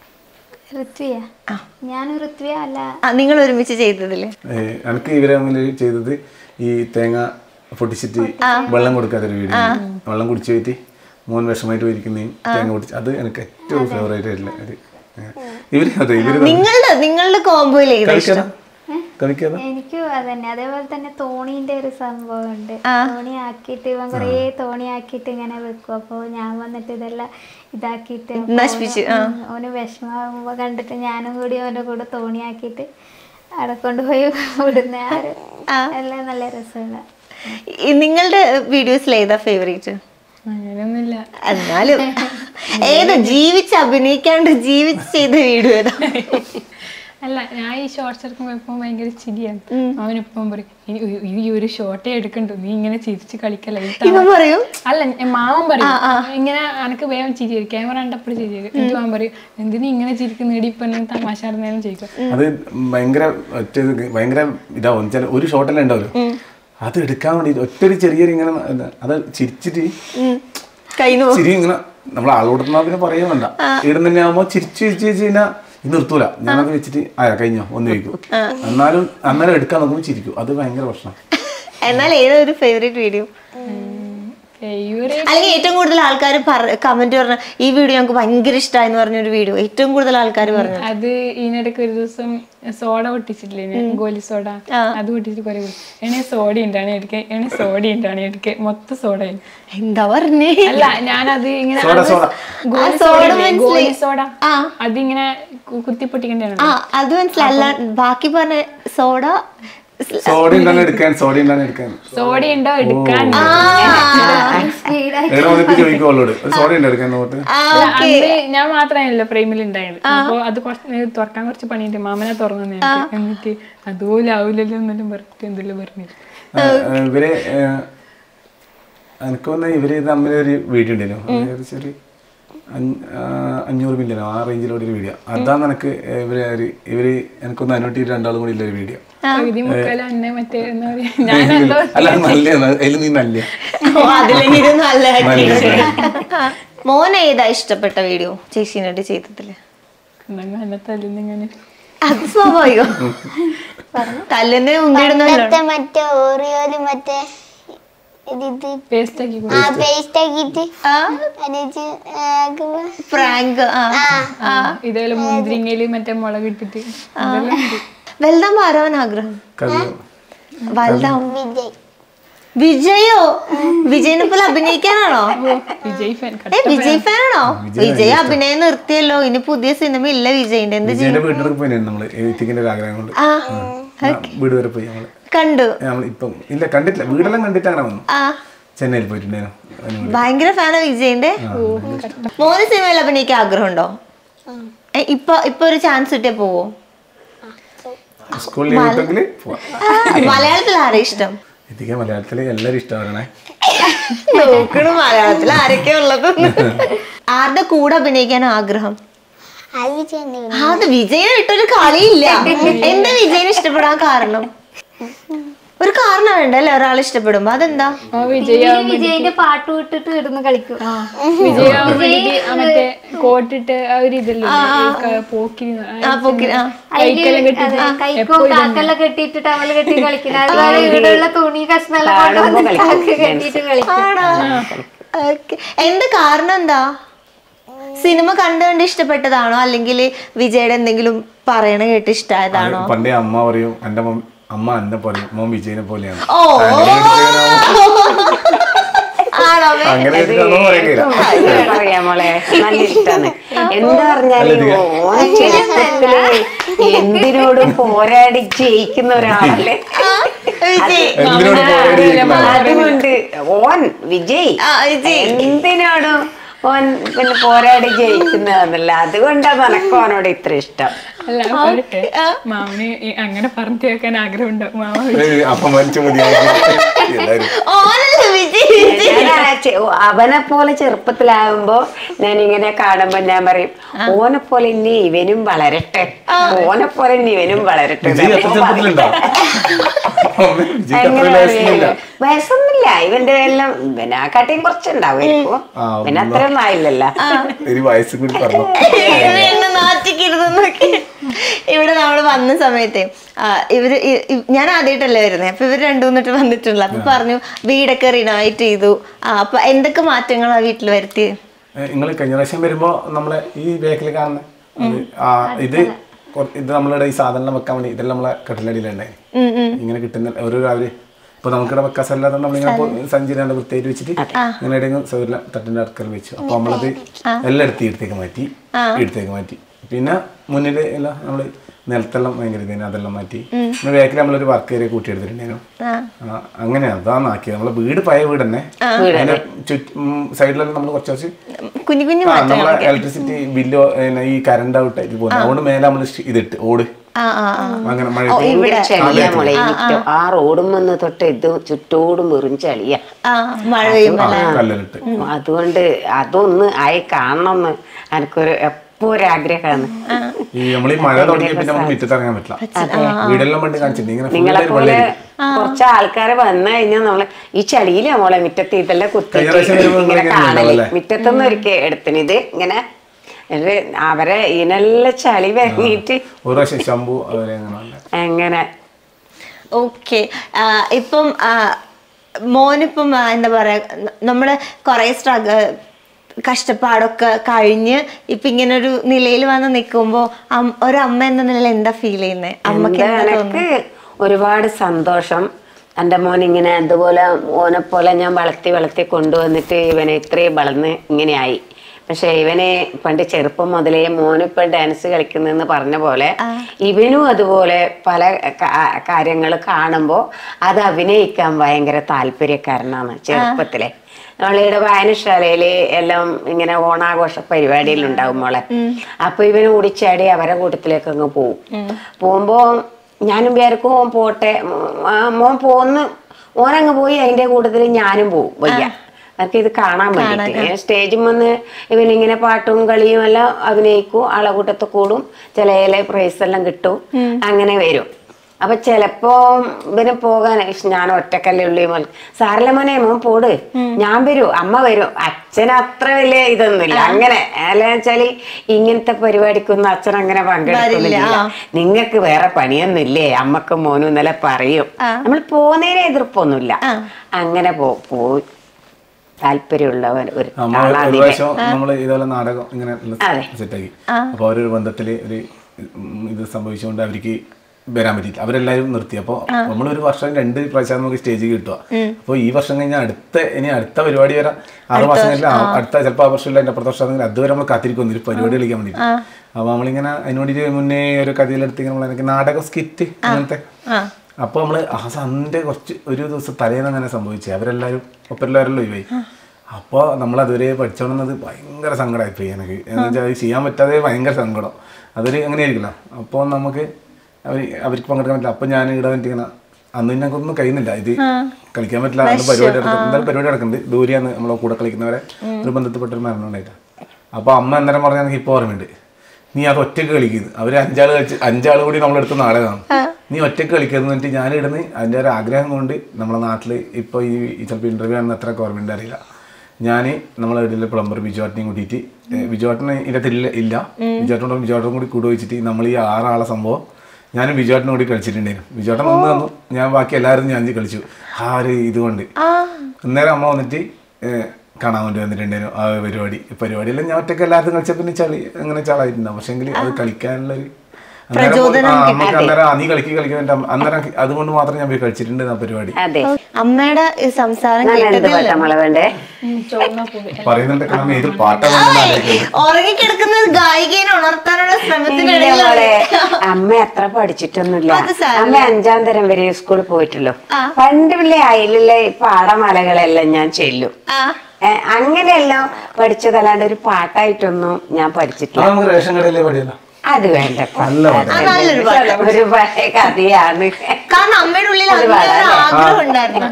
ഋത്വിയ ഞാൻ ഋത്വിയ അല്ല ആ നിങ്ങൾ ഒരുമിച്ച് ചെയ്തതില് ഏഹ് എനിക്ക് ഇവരെ തമ്മിൽ ചെയ്തത് ഈ തേങ്ങ പൊട്ടിച്ചിട്ട് വെള്ളം കൊടുക്കാത്തൊരു വീഡിയോ വെള്ളം കുടിച്ചു പോയിട്ട് മോൻ വിഷമായിട്ട് പോയിരിക്കുന്നതും തേങ്ങ പൊട്ടിച്ച് അത് എനിക്ക് ഏറ്റവും ഫേവറേറ്റ് ആയിട്ടുള്ള ഒരു ഏഹ്. ഇവര് അതെ ഇവര് തമ്മിൽ നിങ്ങളുടെ നിങ്ങളുടെ കോംബോയിൽ ഏതാ കളിക്കാതെ ഇഷ്ടം കളിക്കാതെ എനിക്കും അതന്നെ അതേപോലെ തന്നെ തോണീന്റെ ഒരു സംഭവം ഉണ്ട് തോണി ആക്കിയിട്ട് ഇവൻ കുറേ തോണി ആക്കിയിട്ട് ഇങ്ങനെ വെക്കും അപ്പോൾ ഞാൻ വന്നിട്ട് ഇതെല്ലാം ഇതാക്കിയിട്ട് അപ്പൊ നശിപ്പിച്ച്, ഓന് ഉം, ഓന് വിഷമാകുമ്പോ കണ്ടിട്ട് ഞാനും കൂടി അവന്റെ കൂടെ തോണി ആക്കിയിട്ട് അവിടെ കൊണ്ടുപോയി വിടുന്ന ആ ഒരു എല്ലാം നല്ല രസമുള്ള ഈ നിങ്ങളുടെ വീഡിയോസിൽ ഏതാ ഫേവറേറ്റ് അങ്ങനെയൊന്നുമില്ല എന്നാലും ഏതാ ജീവിച്ച് അഭിനയിക്കാണ്ട് ജീവിച്ച് ചെയ്ത വീഡിയോ ഏതാ അല്ല ഞാൻ ഈ ഷോർട്സ് എടുക്കുമ്പോ എപ്പം ഭയങ്കര ചിരിയാണ് അവനിപ്പം പറയും "ഇനി ഈ- ഈ ഒരു ഷോർട്ടേ എടുക്കണ്ടു നീ ഇങ്ങനെ ചിരിച്ച് കളിക്കല്ല ഈ തവണ ഇവൻ പറയും അല്ല ഞ- മാമൻ പറയും ഇങ്ങനെ അനക്ക് വേഗം ചിരി വരും ക്യാമറ കണ്ടപ്പോഴും ചിരി വരും എന്നിട്ട് മാമൻ പറയും എന്തിനാ ഇങ്ങനെ ചിരിക്കുന്ന ഇപ്പൊ തമാശ ആടുന്നേലും ചോദിക്കും അത് ഭയങ്കര ഒറ്റ ഇത് ഭയങ്കര ഇതാവും ചില ഒരു ഷോട്ടല്ലേ ഉണ്ടാവുമല്ലോ അത് എടുക്കാൻ വേണ്ടി ഒറ്റൊരു ചെറിയൊരു ഇങ്ങനെ ഇത് അത് ചിരിച്ചിട്ട് കൈന്നു ചിരി ഇങ്ങനെ നമ്മൾ ആളോടുന്ന പിന്നെ പറയുകയും വേണ്ട ഇവിടെ തന്നെ ആകുമ്പോൾ ചിരിച്ച് ചിരിച്ച് ചിരിച്ച് കഴിഞ്ഞാൽ ഇത് നിർത്തൂല ഞാനത് വെച്ചിട്ട് ആയാ കഴിഞ്ഞോ ഒന്ന് ചോദിക്കും എന്നാലും അന്നേരം എടുക്കാൻ നോക്കുമ്പോൾ ചിരിക്കും അത് ഭയങ്കര പ്രശ്നം എന്നാൽ ഏതാ ഒരു ഫേവറേറ്റ് വീഡിയോ ഫേവറേറ്റ് അല്ലെങ്കിൽ ഏറ്റവും കൂടുതൽ ആൾക്കാർ കമന്റ് പറഞ്ഞ ഈ വീഡിയോ ഞങ്ങൾക്ക് ഭയങ്കര ഇഷ്ടമായെന്ന് പറഞ്ഞൊരു വീഡിയോ ഏറ്റവും കൂടുതൽ ആൾക്കാർ പറഞ്ഞു അത് ഇതിനിടയ്ക്ക് ഒരു ദിവസം സോഡ പൊട്ടിച്ചിട്ടില്ലേ ഞാൻ ഗോലി സോഡ അത് പൊട്ടിച്ചിട്ട് കുറെ എണി സോഡ ഉണ്ടാണ് എടുക്കുക എണി സോഡ ഉണ്ടാണ് എടുക്കുക മൊത്തം സോഡ എന്താ പറഞ്ഞേ അല്ല ഞാനത് ഇങ്ങനെ സോഡ സോഡ ഗോലി ആ, സോഡ സോഡ ഇല്ലേ? മനസ്സിലായി. ഗോലി സോഡ ആ. അതിങ്ങനെ കു- കുത്തി പൊട്ടിക്കണ്ടാണ് ആ അത് മനസ്സിലല്ല ബാക്കി പറഞ്ഞ സോഡ സോഡ ഉണ്ടാകുന്ന എടുക്കാൻ സോഡ ഉണ്ടാകുന്ന എടുക്കാൻ സോഡ ഉണ്ടോ എടുക്കാൻ സ്പീഡായി എവിടെ വന്നിട്ട് ചോദിക്കും അവളോട് ഒരു സോഡ ഉണ്ട് എടുക്കാൻ നോട്ട് ആ അല്ല, അന്ന് ഞാൻ മാത്രമല്ല ഫ്രെയിമിൽ ഉണ്ടായത് അപ്പൊ അത് കുറച്ച് തുറക്കാൻ കുറച്ച് പണിയുണ്ട് മാമനെ തുറന്നു നേരത്തെ എന്നിട്ട് അതുപോലെ ആവില്ലല്ലോ എന്നെല്ലാം പറഞ്ഞിട്ട് എന്തെല്ലാം പറഞ്ഞു ഇവര് ഏഹ്, എനിക്ക് തോന്നുന്ന ഇവര് തമ്മിൽ ഒരു വീഡിയോ ഉണ്ടല്ലോ ഏകദേശം ഒരു അഞ്ഞ- ആ, അഞ്ഞൂറ് മില്യനോ ആ റേഞ്ചിലുള്ള ഒരു വീഡിയോ അതാണ് എനിക്ക് ഇവര് ഒരു- ഇവര് എനിക്കൊന്ന് അനുവട്ടി രണ്ടാളും കൂടി ഉള്ള ഒരു വീഡിയോ പകുതി മുക്കാലും അന്നെ മറ്റേ എന്താ പറയാ ഞാൻ എന്തോ അല്ല നല്ല അതിൽ നീ നല്ല അതിലെങ്കിലും നല്ല നല്ല മോൻ ഏതാ ഇഷ്ടപ്പെട്ട വീഡിയോ ചേച്ചീനായിട്ട് ചെയ്തതില് എന്നങ്ങ് എന്നെ തല്ലുന്നിങ്ങനെ അത് സ്വാഭാവികം തല്ലുന്ന ഉന്തിടുന്നല്ലോ പണ്ടത്തെ മറ്റേ ഓറിയോല് മറ്റേ ഇത് പേസ്റ്റ് ആക്കി ആ പേസ്റ്റ് ആക്കിയിട്ട് അതിച്ച് ആക്കുമ്പോ പ്രാങ്ക് ആ ഇതേപോലെ മുന്തിരിങ്ങയില് മറ്റേ മുളക് ഇട്ടിട്ട് ഇതെല്ലാം ഉണ്ട്. വലുതാകുമ്പോ ആരാവൻ ആഗ്രഹം കവിയോ വലുതാവും വിജയ് വിജയോ വിജയനെ പോലെ അഭിനയിക്കാനാണോ വിജയ് ഫാൻ ഏ വിജയ് ഫാനാണോ വിജയ് അഭിനയം നിർത്തിയല്ലോ ഇനി പുതിയ സിനിമ ഇല്ല വിജയിന്റെ എന്ത് വിജയന്റെ വീട്ടിലേക്ക് പോയി നമ്മള് എഴുത്തിക്കിന്റെ ഒരു ആഗ്രഹം കൊണ്ട് ആ ആ, വീട് വരെ പോയി നമ്മള് കണ്ടു നമ്മൾ ഇപ്പം ഇല്ല കണ്ടിട്ടില്ല വീടെല്ലാം കണ്ടിട്ട് അങ്ങനെ വന്നു ആ ചെന്നൈയിൽ പോയിട്ടുണ്ടായിരുന്നു അതിന് വേണ്ടി. ഭയങ്കര ഫാനാ വിജയിന്റെ മോന് സിനിമയിൽ അഭിനയിക്കാൻ ആഗ്രഹമുണ്ടോ ഏ, ഇപ്പൊ ഇപ്പൊ ഒരു ചാൻസ് കിട്ടിയാ പോവോ സ്കൂളിൽ പോയിട്ടെങ്കിൽ പോവാം മലയാളത്തിൽ ആരാ ഇഷ്ടം ഇതിക്ക് മലയാളത്തില് എല്ലാവരും ഇഷ്ടമാണ് നോക്കണു മലയാളത്തിൽ ആരൊക്കെയാ ഉള്ളത് ആരുടെ കൂടെ അഭിനയിക്കാൻ ആഗ്രഹം അത് വിജയന്റെ ആ, അത് വിജയനെ വിട്ടൊരു കളിയില്ല എന്താ വിജയനെ ഇഷ്ടപ്പെടാൻ കാരണം ഒരു കാരണം വേണ്ട അല്ലേ ഒരാൾ ഇഷ്ടപ്പെടുമ്പോ അതെന്താ ആ വിജയ് ഇവര് വിജയിന്റെ പാട്ട് വിട്ടിട്ട് ഇടുന്ന് കളിക്കും വിജയ് ആവാൻ വേണ്ടിട്ട് ആ മറ്റേ കോട്ടിട്ട് ആ ഒരു ഇതല്ലേ പോക്കി ആ പൊക്കി ആ കൈക്കെല്ലാം കെട്ടി അതെ, കൈക്കോ കാക്കെല്ലാം കെട്ടിയിട്ട് ടവല് കെട്ടി കളിക്കുന്നത് അതുപോലെ ഇവിടെയുള്ള തുണി കഷ്ണെല്ലാം പാടുമ്പോ കൊണ്ടുവന്ന് കളിക്കും. ചാക്ക് കെട്ടിയിട്ട് കളിക്കും ആണോ ഓക്കെ എന്താ കാരണം എന്താ സിനിമ കണ്ടു കണ്ട് ഇഷ്ടപ്പെട്ടതാണോ അല്ലെങ്കിൽ വിജയുടെ എന്തെങ്കിലും പറയണ കേട്ട് ഇഷ്ടമായതാണോ പണ്ടേ അമ്മ പറയും എന്റെ മം അമ്മ എന്നെ പറയും മോൻ വിജയനെ പോലെയാണ് ഓ ആണോ അങ്ങനെ ഒരു കഥ പറയുകയില്ല. പറയാ മോളെ നല്ല ഇഷ്ടാണ് എന്താ പറഞ്ഞാല് ഓൻ ചെറുപ്പത്തില് എന്തിനോടും പോരാടി ജയിക്കുന്ന ഒരാളല്ലേ വിജയ് എന്തിനോട് പോരാടി ജയിക്കുന്ന ആളാ? അതുകൊണ്ട് ഓൻ വിജയ് ആ വിജയ് എന്തിനോടും ഓൻ പിന്നെ പോരാടി ജയിക്കുന്നതല്ല അതുകൊണ്ടാണ് നിനക്ക് ഓനോട് ഇത്ര ഇഷ്ടം അല്ല പറയട്ടെ മാമന് ഈ അങ്ങനെ പറഞ്ഞു കേൾക്കാൻ ആഗ്രഹം ഉണ്ടാവും മാമ ഏയ് അപ്പം വലിച്ചു മതിയാക്കി എല്ലാവരും ഓനല്ലേ വിജയ് വിജയ് ഞാൻ ആ ചെ- അവനെ പോലെ ചെറുപ്പത്തിലാകുമ്പോ ഞാൻ ഇങ്ങനെ കാണുമ്പോ ഞാൻ പറയും ഓനെ പോലെ ഇനി ഇവനും വളരട്ടെ ഓനെ പോലെ ഇനി ഇവനും വളരട്ടെ വിജയ് എത്ര ചെറുപ്പത്തിലുണ്ടോ വിജയ്ക്ക് അത്ര അങ്ങനെ വയസ്സൊന്നുമില്ല വയസ്സൊന്നുമില്ല ഇവന്റെ എല്ലാം പിന്നെ ആ കാട്ടിയും കുറച്ചുണ്ടാവുമായിരിക്കും ആ, പിന്നെ അത്രയൊന്നും ആയില്ലല്ലോ ഒരു വയസ്സും കൂടി പറഞ്ഞു ഇവനെ എന്നെ നാറ്റിക്കരുതെന്നൊക്കെ ഇവിടെ നമ്മൾ വന്ന സമയത്തെ ആ, ഇവര് ഇ- ഇ- ഞാൻ ആദ്യമായിട്ടല്ലേ വരുന്നത് അപ്പൊ ഇവര് രണ്ടു മൂന്നിട്ട് വന്നിട്ടുള്ള അപ്പൊ പറഞ്ഞു വീടൊക്കെ റിനോവേറ്റ് ചെയ്തു ആ, അപ്പൊ എന്തൊക്കെ മാറ്റങ്ങളാ വീട്ടിൽ വരുത്തിയത് നിങ്ങൾ കഴിഞ്ഞ പ്രാവശ്യം വരുമ്പോ നമ്മളെ ഈ ബാക്കിൽ കാണുന്ന അത് ആ ഇത് കൊ- ഇത് നമ്മളുടെ ഈ സാധനം വെക്കാൻ വേണ്ടി ഇതെല്ലാം നമ്മളെ കട്ടിലടിയിലുണ്ടായി ഇങ്ങനെ കിട്ടുന്ന ഓരോ അവര് ഇപ്പൊ നമുക്കിവിടെ വെക്കാൻ സ്ഥലമില്ലാതെ നമ്മളിങ്ങനെ ഇപ്പൊ സഞ്ചി രണ്ട് വൃത്തിയായിട്ട് വെച്ചിട്ട് ഇങ്ങനെ എവിടെയെങ്കിലും സൗകര്യം തട്ടിന്റെ അടുക്കൽ വെച്ചു അപ്പൊ നമ്മളത് എല്ലാം എടുത്ത് ഇടത്തേക്ക് മാറ്റി ഇടത്തേക്ക് മാറ്റി പിന്നെ മുന്നിൽ എല്ലാം നമ്മൾ നിലത്തെല്ലാം ഭയങ്കര ഇതേനു അതെല്ലാം മാറ്റി പിന്നെ ബാക്കിൽ നമ്മളൊരു വർക്ക് ഏരിയ കൂട്ടിയെടുത്തിട്ടുണ്ടായിരുന്നു ആ, അങ്ങനെ അതാണ് ആക്കിയത് നമ്മളെ വീട് പഴയ വീട് തന്നെ അതിന്റെ ചുറ്റും സൈഡിലെല്ലാം നമ്മൾ കുറച്ച് കുറച്ച് കുഞ്ഞു കുഞ്ഞു ആ, നമ്മളെ ഇലക്ട്രിസിറ്റി ബില്ലോ ഈ കറണ്ട് ഔട്ട് ആയിട്ട് പോകുന്നത് അതുകൊണ്ട് മേലെ നമ്മൾ ഇതിട്ട് ഓട് ആ ആ ആ അങ്ങനെ മഴ ഭയങ്കര ചളിയാ മോളെ എനിക്ക് ആ റോഡും വന്ന് തൊട്ട് ഇത് ചുറ്റോടും വെറും ചളിയാ ആ മഴ പെയ്യുമ്പോ കല്ലിലിട്ട് അതുകൊണ്ട് അതൊന്ന് ആയി കാണണമെന്ന് എനിക്കൊരു എപ്പോ ഒരു ആഗ്രഹമാണ് ഈ നമ്മൾ ഈ മഴ തുടങ്ങിയ പിന്നെ നമുക്ക് മുറ്റത്ത് ഇറങ്ങാൻ പറ്റില്ല വീടെല്ലാം പണ്ട് കാണിച്ചിട്ടുണ്ട് ഇങ്ങനെ full നിങ്ങളെ ഒരു പോലെ വെള്ളമായിരിക്കും. കുറച്ച് ആൾക്കാര് വന്നു കഴിഞ്ഞാൽ നമ്മള് ഈ ചളിയിലാ മോളെ മുറ്റത്ത് ഇതെല്ലാം കുത്തിയിട്ട് കഴിഞ്ഞ പ്രാവശ്യം വരുമ്പോ ഇങ്ങനെ ഇങ്ങനെ കാണല് ഉണ്ടാവുമല്ലേ? മുറ്റത്തൊന്നും ഒരിക്കൽ എടുത്തിന് ഇത് ഇങ്ങനെ ഒരു അവരെ ഇതിനെല്ലാം ചളി വരങ്ങിയിട്ട് ഒരു പ്രാവശ്യം ശംഭു അവരെ അങ്ങനെ ഉണ്ട്. അങ്ങനെ ഓക്കെ ഇപ്പം ആ, മോനിപ്പം ആ, എന്താ പറയാ ന- നമ്മള് കുറെ സ്ട്രഗ കഷ്ടപ്പാടൊക്കെ കഴിഞ്ഞ് ഇപ്പൊ ഇങ്ങനെ ഒരു നിലയിൽ വന്ന് നിൽക്കുമ്പോ ഒരു അമ്മ എന്ന നിലയിൽ എന്താ ഫീൽ ചെയ്യുന്നത് അമ്മക്ക് എന്താ എന്താ തോന്നുന്നത് എനിക്ക് ഒരുപാട് സന്തോഷം എൻ്റെ മോൻ ഇങ്ങനെ അതുപോലെ ഓനെ പോലെ ഞാൻ വളർത്തി വളർത്തി കൊണ്ടുവന്നിട്ട് ഇവനെ ഇത്രയും വളർന്ന് ഇങ്ങനെയായി പക്ഷെ ഇവനെ പണ്ട് ചെറുപ്പം മുതലേ മോനിപ്പം ഡാൻസ് കളിക്കുന്നെന്ന് പറഞ്ഞ പോലെ ഇവനും അതുപോലെ പല കാര്യങ്ങൾ കാണുമ്പോൾ അത് അഭിനയിക്കാൻ ഭയങ്കര താല്പര്യക്കാരനാണ് ചെറുപ്പത്തിലെ നമ്മളിവിടെ വായനശാലയില് എല്ലാം ഇങ്ങനെ ഓണാഘോഷ പരിപാടിയിലുണ്ടാവും മോളെ അപ്പൊ ഇവന് ഓടിച്ചാടി അവരെ കൂട്ടത്തിലേക്ക് അങ്ങ് പോവും പോകുമ്പോ ഞാനും വിചാരിക്കും ഓൻ പോട്ടെ ഉം, ആ, മോൻ പോന്ന് ഓനങ്ങ് പോയി അതിന്റെ കൂട്ടത്തിൽ ഞാനും പോവും വയ്യ എനിക്ക് ഇത് കാണാൻ വേണ്ടിട്ട് സ്റ്റേജിൽ വന്ന് ഇവനിങ്ങനെ പാട്ടും കളിയും എല്ലാം അഭിനയിക്കും ആളെ കൂട്ടത്തിൽ കൂടും ചില പ്രൈസ് എല്ലാം കിട്ടും അങ്ങനെ വരും അപ്പൊ ചിലപ്പോ ഇവന് പോകാൻ ഇഷ് ഞാൻ ഒറ്റക്കല്ലേ ഉള്ളി മോൻ സാറിലെ മോനെ മോൻ പോട് ഞാൻ വരൂ അമ്മ വരും അച്ഛൻ അത്ര വലിയ ഇതൊന്നുമില്ല അങ്ങനെ അല്ല വെച്ചാല് ഇങ്ങനത്തെ പരിപാടിക്കൊന്നും അച്ഛൻ അങ്ങനെ പങ്കെടുക്കുന്നില്ല നിങ്ങക്ക് വേറെ പണിയൊന്നുമില്ലേ അമ്മക്കും മോനും ഇന്നലെ പറയും നമ്മൾ പോകുന്നതിന് എതിർപ്പൊന്നുമില്ല അങ്ങനെ പോ പോയി താല്പര്യമുള്ളവൻ ഒരു നമ്മൾ ഒരു ആളാണ് പ്രാവശ്യം നമ്മൾ ഇതുപോലെ നാടകം ഇങ്ങനെ അതെ. സെറ്റാക്കി അപ്പോൾ അവരൊരു ബന്ധത്തില് ഒരു ഉം, ഇത് സംഭവിച്ചുകൊണ്ട് അവർക്ക് വരാൻ പറ്റിയില്ല അവരെല്ലാവരും നിർത്തി അപ്പോൾ നമ്മളൊരു വർഷം രണ്ട് പ്രാവശ്യം നമുക്ക് സ്റ്റേജിൽ കിട്ടുക അപ്പോൾ ഈ വർഷം കഴിഞ്ഞാൽ അടുത്ത ഇനി അടുത്ത പരിപാടി വരാൻ ആറ് മാസം കഴിഞ്ഞാൽ ആ- അടുത്ത ചിലപ്പോൾ ആ വർഷമില്ല എൻ്റെ അപ്പുറത്തെ വർഷം ആണെങ്കിൽ അതുവരെ നമ്മൾ കാത്തിരിക്കും ഒരു പരിപാടി കളിക്കാൻ വേണ്ടിയിട്ട് അപ്പോൾ നമ്മളിങ്ങനെ അതിന് വേണ്ടിയിട്ട് മുന്നേ ഒരു കഥയിലെടുത്ത് നമ്മൾ എനിക്ക് നാടകം സ്കിറ്റ് അങ്ങനത്തെ അപ്പോൾ നമ്മൾ ആ സൺഡേ കുറച്ച് ഒരു ദിവസം തലേന്ന് അങ്ങനെ സംഭവിച്ചു അവരെല്ലാവരും ഒപ്പരെല്ലാവരും ഒഴിവായി അപ്പോൾ നമ്മൾ അതുവരെ പഠിച്ചോളുന്നത് ഭയങ്കര സങ്കടമായിപ്പോയി എനിക്ക് എന്ന് വെച്ചാൽ അത് ചെയ്യാൻ പറ്റാതെ ഭയങ്കര സങ്കടം അതൊരു അങ്ങനെ ആയിരിക്കില്ല അപ്പോൾ നമുക്ക് അവർ അവർക്ക് പങ്കെടുക്കാൻ പറ്റില്ല അപ്പോൾ ഞാൻ ഇവിടെ വേണ്ടി ഇങ്ങനെ അന്ന് ഞങ്ങൾക്കൊന്നും കഴിയുന്നില്ല ഇത് കളിക്കാൻ പറ്റില്ല അന്ന് പരിപാടി നടക്കും എന്തായാലും പരിപാടി നടക്കുന്നുണ്ട് ദൂരെയാണ് നമ്മളെ കൂടെ കളിക്കുന്നവരെ ഒരു ബന്ധത്തിൽപ്പെട്ട ഒരു മരണം ഉണ്ടായിട്ട് അപ്പോൾ അമ്മ അന്നേരം പറഞ്ഞാൽ എനിക്ക് ഇപ്പോൾ ഓർമ്മയുണ്ട് നീ അത് ഒറ്റയ്ക്ക് കളിക്കുന്നു അവര് അഞ്ചാള് കളിച്ച് അഞ്ചാള് കൂടി നമ്മളെടുത്ത് നാടകമാണ് നീ ഒറ്റയ്ക്ക് കളിക്കുന്നു എന്നിട്ട് ഞാൻ ഇടുന്ന് അതിന്റെ ഒരു ആഗ്രഹം കൊണ്ട് നമ്മളെ നാട്ടില് ഇപ്പൊ ഈ ചിലപ്പോൾ ഇന്റർവ്യൂ ആണെന്ന് എത്ര ഓർമ്മയുണ്ട് അറിയില്ല ഞാൻ നമ്മളെ വീട്ടിലെ പ്ലംബർ ബിജുവാട്ടിനെയും കൂട്ടിയിട്ട് ബിജുവാട്ടിനെ ഇതിന്റെ ഇല്ല ഇല്ല ബിജുവാട്ടനോടും ബിജുവാട്ടനും കൂടി കൂടെ വെച്ചിട്ട് നമ്മൾ ഈ ആറാളെ സംഭവം ഞാനും ബിജുവാട്ടിനും കൂടി കളിച്ചിട്ടുണ്ടായിരുന്നു ബിജുവാട്ടൻ ഒന്ന് തന്നു ഞാൻ ബാക്കി എല്ലാവരും ഞാൻ കളിച്ചു ആ ഒരു ഇതുകൊണ്ട് അന്നേരം അമ്മ വന്നിട്ട് ഏഹ്, കാണാൻ വേണ്ടി വന്നിട്ടുണ്ടായിരുന്നു ആ പരിപാടി പരിപാടിയെല്ലാം ഞാൻ ഒറ്റയ്ക്ക് എല്ലാവരും കളിച്ച പിന്നെ ചളി അങ്ങനെ ചളായിട്ടുണ്ടാവും പക്ഷെങ്കിൽ അത് കളിക്കാനുള്ള ഒരു അന്നേരം പോയി- ആ, അമ്മക്ക് അന്നേരം ആ, നീ കളിക്ക് കളിക്കാൻ വേണ്ടി അമ്മ- അന്നേരം അതുകൊണ്ട് മാത്രം ഞാൻ പോയി കളിച്ചിട്ടുണ്ട് ആ പരിപാടി അതെ അമ്മയുടെ ഈ സംസാരം ഞാൻ എന്ത് കേട്ടതിൽ പാട്ടാ മോളെ വേണ്ടേ പറയുന്നുണ്ടൊക്കെ നമ്മ ഏത് പാട്ടാണ് ആലോചിക്കുന്നത് ഉറങ്ങിക്കിടക്കുന്ന ഒരു ഗായികയെ ഉണർത്താനുള്ള ഇല്ല ശ്രമത്തിനിടയിലാണ് മോളെ അമ്മ അത്ര പഠിച്ചിട്ടൊന്നുമില്ല അത് സാരമില്ല. അമ്മ അഞ്ചാം തരം വരെ സ്കൂളിൽ പോയിട്ടുള്ളൂ പണ്ട് വലിയ അയലിലെ പാടമലകളെല്ലാം ഞാൻ ചെല്ലും ആ ഏ, അങ്ങനെയെല്ലാം പഠിച്ചതല്ലാണ്ട് ഒരു പാട്ടായിട്ടൊന്നും ഞാൻ അത് പഠിച്ചിട്ടില്ല നമുക്ക് റേഷൻ കടയിലെ പടിയല്ല അത് വേണ്ട നല്ല പാട്ടാ. ആ, നല്ലൊരു പാട്ട് ഒരു പഴയ കഥയാണ് കാരണം അമ്മയുടെ ഉള്ളിൽ അത് അങ്ങനെ ഒരു പാടാം, ആഗ്രഹം ഉണ്ടായിരുന്നു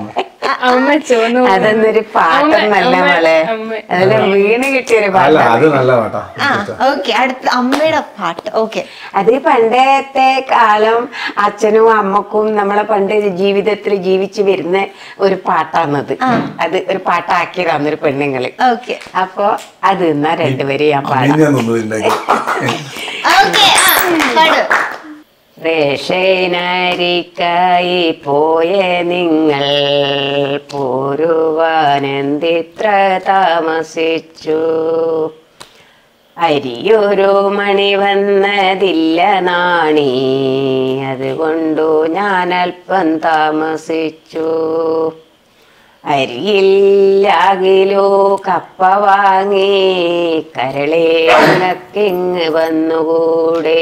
അമ്മ ചോന്നു അതൊന്നൊരു പാട്ടൊന്നല്ല അമ്മ- മോളെ അമ്മ- അതില് വീണ് കിട്ടിയൊരു അല്ല പാട്ടാണ് അത് നല്ല പാട്ടാ ആ ഓക്കെ അടുത്ത അമ്മയുടെ പാട്ട് ഓക്കെ അത് ഈ പണ്ടത്തെ കാലം അച്ഛനും അമ്മക്കും നമ്മളെ പണ്ട് ജീവിതത്തിൽ ജീവിച്ചു വരുന്ന ഒരു പാട്ടാണത് അത് ഒരു പാട്ടാക്കി തന്നൊരു പെണ്ണുങ്ങള് ഓക്കെ അപ്പൊ അത് എന്നാ രണ്ടുപേരും ഞാൻ പാടാം അമ്മീൻ ഞാൻ ഒന്നുമില്ല ഓക്കെ പാട് റേഷനരിക്കായി പോയ നിങ്ങൾ പോരുവാൻ എന്തിത്ര താമസിച്ചു അരിയൊരു മണി വന്നതില്ല നാണി അതുകൊണ്ടു ഞാൻ അല്പം താമസിച്ചു അരിയില്ലാകിലോ കപ്പ വാങ്ങി കരളേ നിനക്കിങ് വന്നുകൂടെ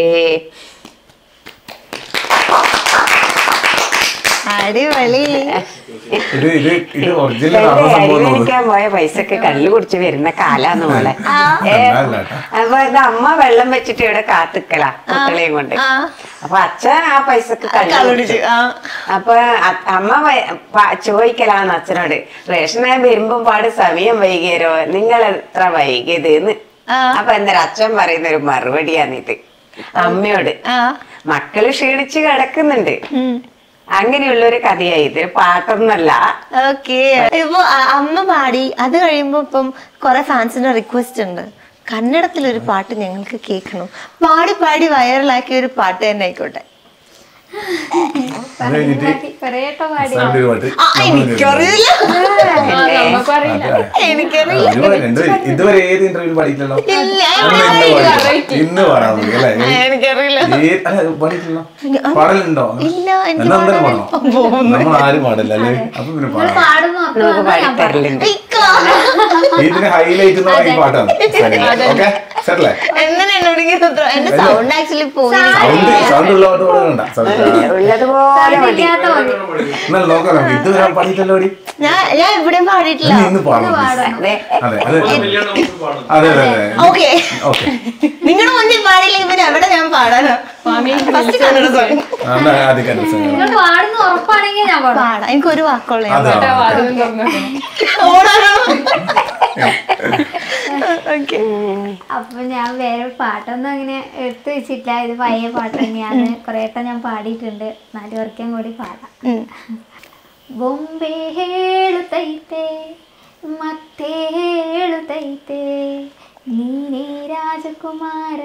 അടിപൊളി ഇത് ഇത് ഇത് ഒറിജിനൽ നടന്ന സംഭവം തോന്നുന്നു അരിവെക്കാൻ പോയ പൈസക്ക് കള്ളു കുടിച്ച് വരുന്ന കാലാന്ന് മോളെ ഏ, അല്ല കേട്ടോ. അപ്പൊ ഇത് അമ്മ വെള്ളം വെച്ചിട്ട് ഇവിടെ കാത്തിക്കല കുട്ടികളെയും കൊണ്ട് ആ. അപ്പൊ അച്ഛൻ ആ പൈസക്ക് കള്ളു കള്ളുടിച്ചു കുടിച്ചു ആ അപ്പൊ അ- അമ്മ വ- പ- ചോദിക്കലാന്ന് അച്ഛനോട് റേഷനെ വരുമ്പം പാട് സമയം വൈകിയരോ നിങ്ങൾ എത്ര വൈകിയത് എന്ന് ആ. അപ്പൊ എന്താ അച്ഛൻ പറയുന്ന ഒരു മറുപടിയാന്നിട്ട് അമ്മയോട് ആ മക്കള് ക്ഷീണിച്ച് കിടക്കുന്നുണ്ട് അങ്ങനെയുള്ള ഒരു കഥയായി ഇത് പാട്ടൊന്നല്ല ഓക്കെ ഇപ്പൊ അ- അമ്മ പാടി അത് കഴിയുമ്പോ ഇപ്പം കൊറേ ഫാൻസിന്റെ റിക്വസ്റ്റ് ഉണ്ട് കന്നഡത്തിൽ ഒരു പാട്ട് ഞങ്ങൾക്ക് കേൾക്കണം പാടി പാടി വൈറലാക്കിയ ഒരു പാട്ട് തന്നെ ആയിക്കോട്ടെ അത് കഴിഞ്ഞിട്ട് പറയട്ടോ പാടി സാറിന്റെ ഒരു പാട്ട് ആ, നമ്മൾ എനിക്കറിയില്ല നമുക്ക് അറിയില്ല അതെ. എനിക്കറിയില്ല ആ, ഒരുപാട് ഉണ്ട്. ഇതുവരെ ഏത് ഇന്റർവ്യൂ പാടിയിട്ടില്ലല്ലോ ഇല്ല. അന്ന് ഇന്ന് പാടി. ഇന്ന് പാടാൻ മതി അല്ലേ എനിക്കറിയില്ല ഏ- അല്ല, പാടിയിട്ടില്ല പാടലുണ്ടോ ഇല്ല, എനിക്ക് എന്നാ എന്തായാലും പാടണം നമ്മൾ ആരും പാടില്ല അല്ലേ അപ്പൊ പിന്നെ പാടാം പാടുന്നു അപ്പൊ നമുക്ക് പാടിത്തരലുണ്ട് ഇക്ക. ഇതിന് ഹൈലൈറ്റ് എന്ന് പറയുന്ന ഈ പാട്ടാണ് ഓക്കെ സെറ്റല്ലേ എങ്ങനെ എന്നോട് ഇങ്ങനെ ഉത്തരം? എന്റെ സൗണ്ട് ആക്ച്വലി പോയി സൗണ്ട് സൗണ്ട് ഉള്ള പാട്ട് പാടുന്നുണ്ടാ ഉള്ളതുപോലെ മതി ഇല്ലാത്ത മതി എന്നാൽ നോക്കാം നമുക്ക് ഇതുവരെ പാടിയിട്ടല്ലോ ഓടി ഞാൻ ഞാൻ എവിടെയും പാടിയിട്ടില്ല ഇന്ന് ഇന്ന് പാടണം അതെ അതെ അതെ അതെ അതെ അതെ ഓക്കെ ഓക്കെ നിങ്ങളുടെ മുന്നിൽ പാടിയില്ലെങ്കിൽ പിന്നെ എവിടെ ഞാൻ പാടാനോ ഫസ്റ്റ് കന്നഡ സോങ് എന്നാ ആദ്യം കണ്ടു നിങ്ങൾ പാടുന്ന ഉറപ്പാണെങ്കിൽ ഞാൻ പാടും പാടാം എനിക്ക് ഒരു വാക്കുള്ള അതെ വാതിലും തുറന്നു ഓക്കെ അപ്പൊ ഞാൻ വേറെ പാട്ടൊന്നും അങ്ങനെ എടുത്തു വെച്ചിട്ടില്ല ഇത് പഴയ പാട്ട് തന്നെയാണ് കുറേ വട്ടം ഞാൻ പാടിയിട്ടുണ്ട് നാല് വർഷം കൂടി പാടാം ಬೊಂಬೆ ಹೇಳುತ್ತೈತೆ ಮತ್ತೆ ಹೇಳುತ್ತೈತೆ ನೀನೇ ರಾಜಕುಮಾರ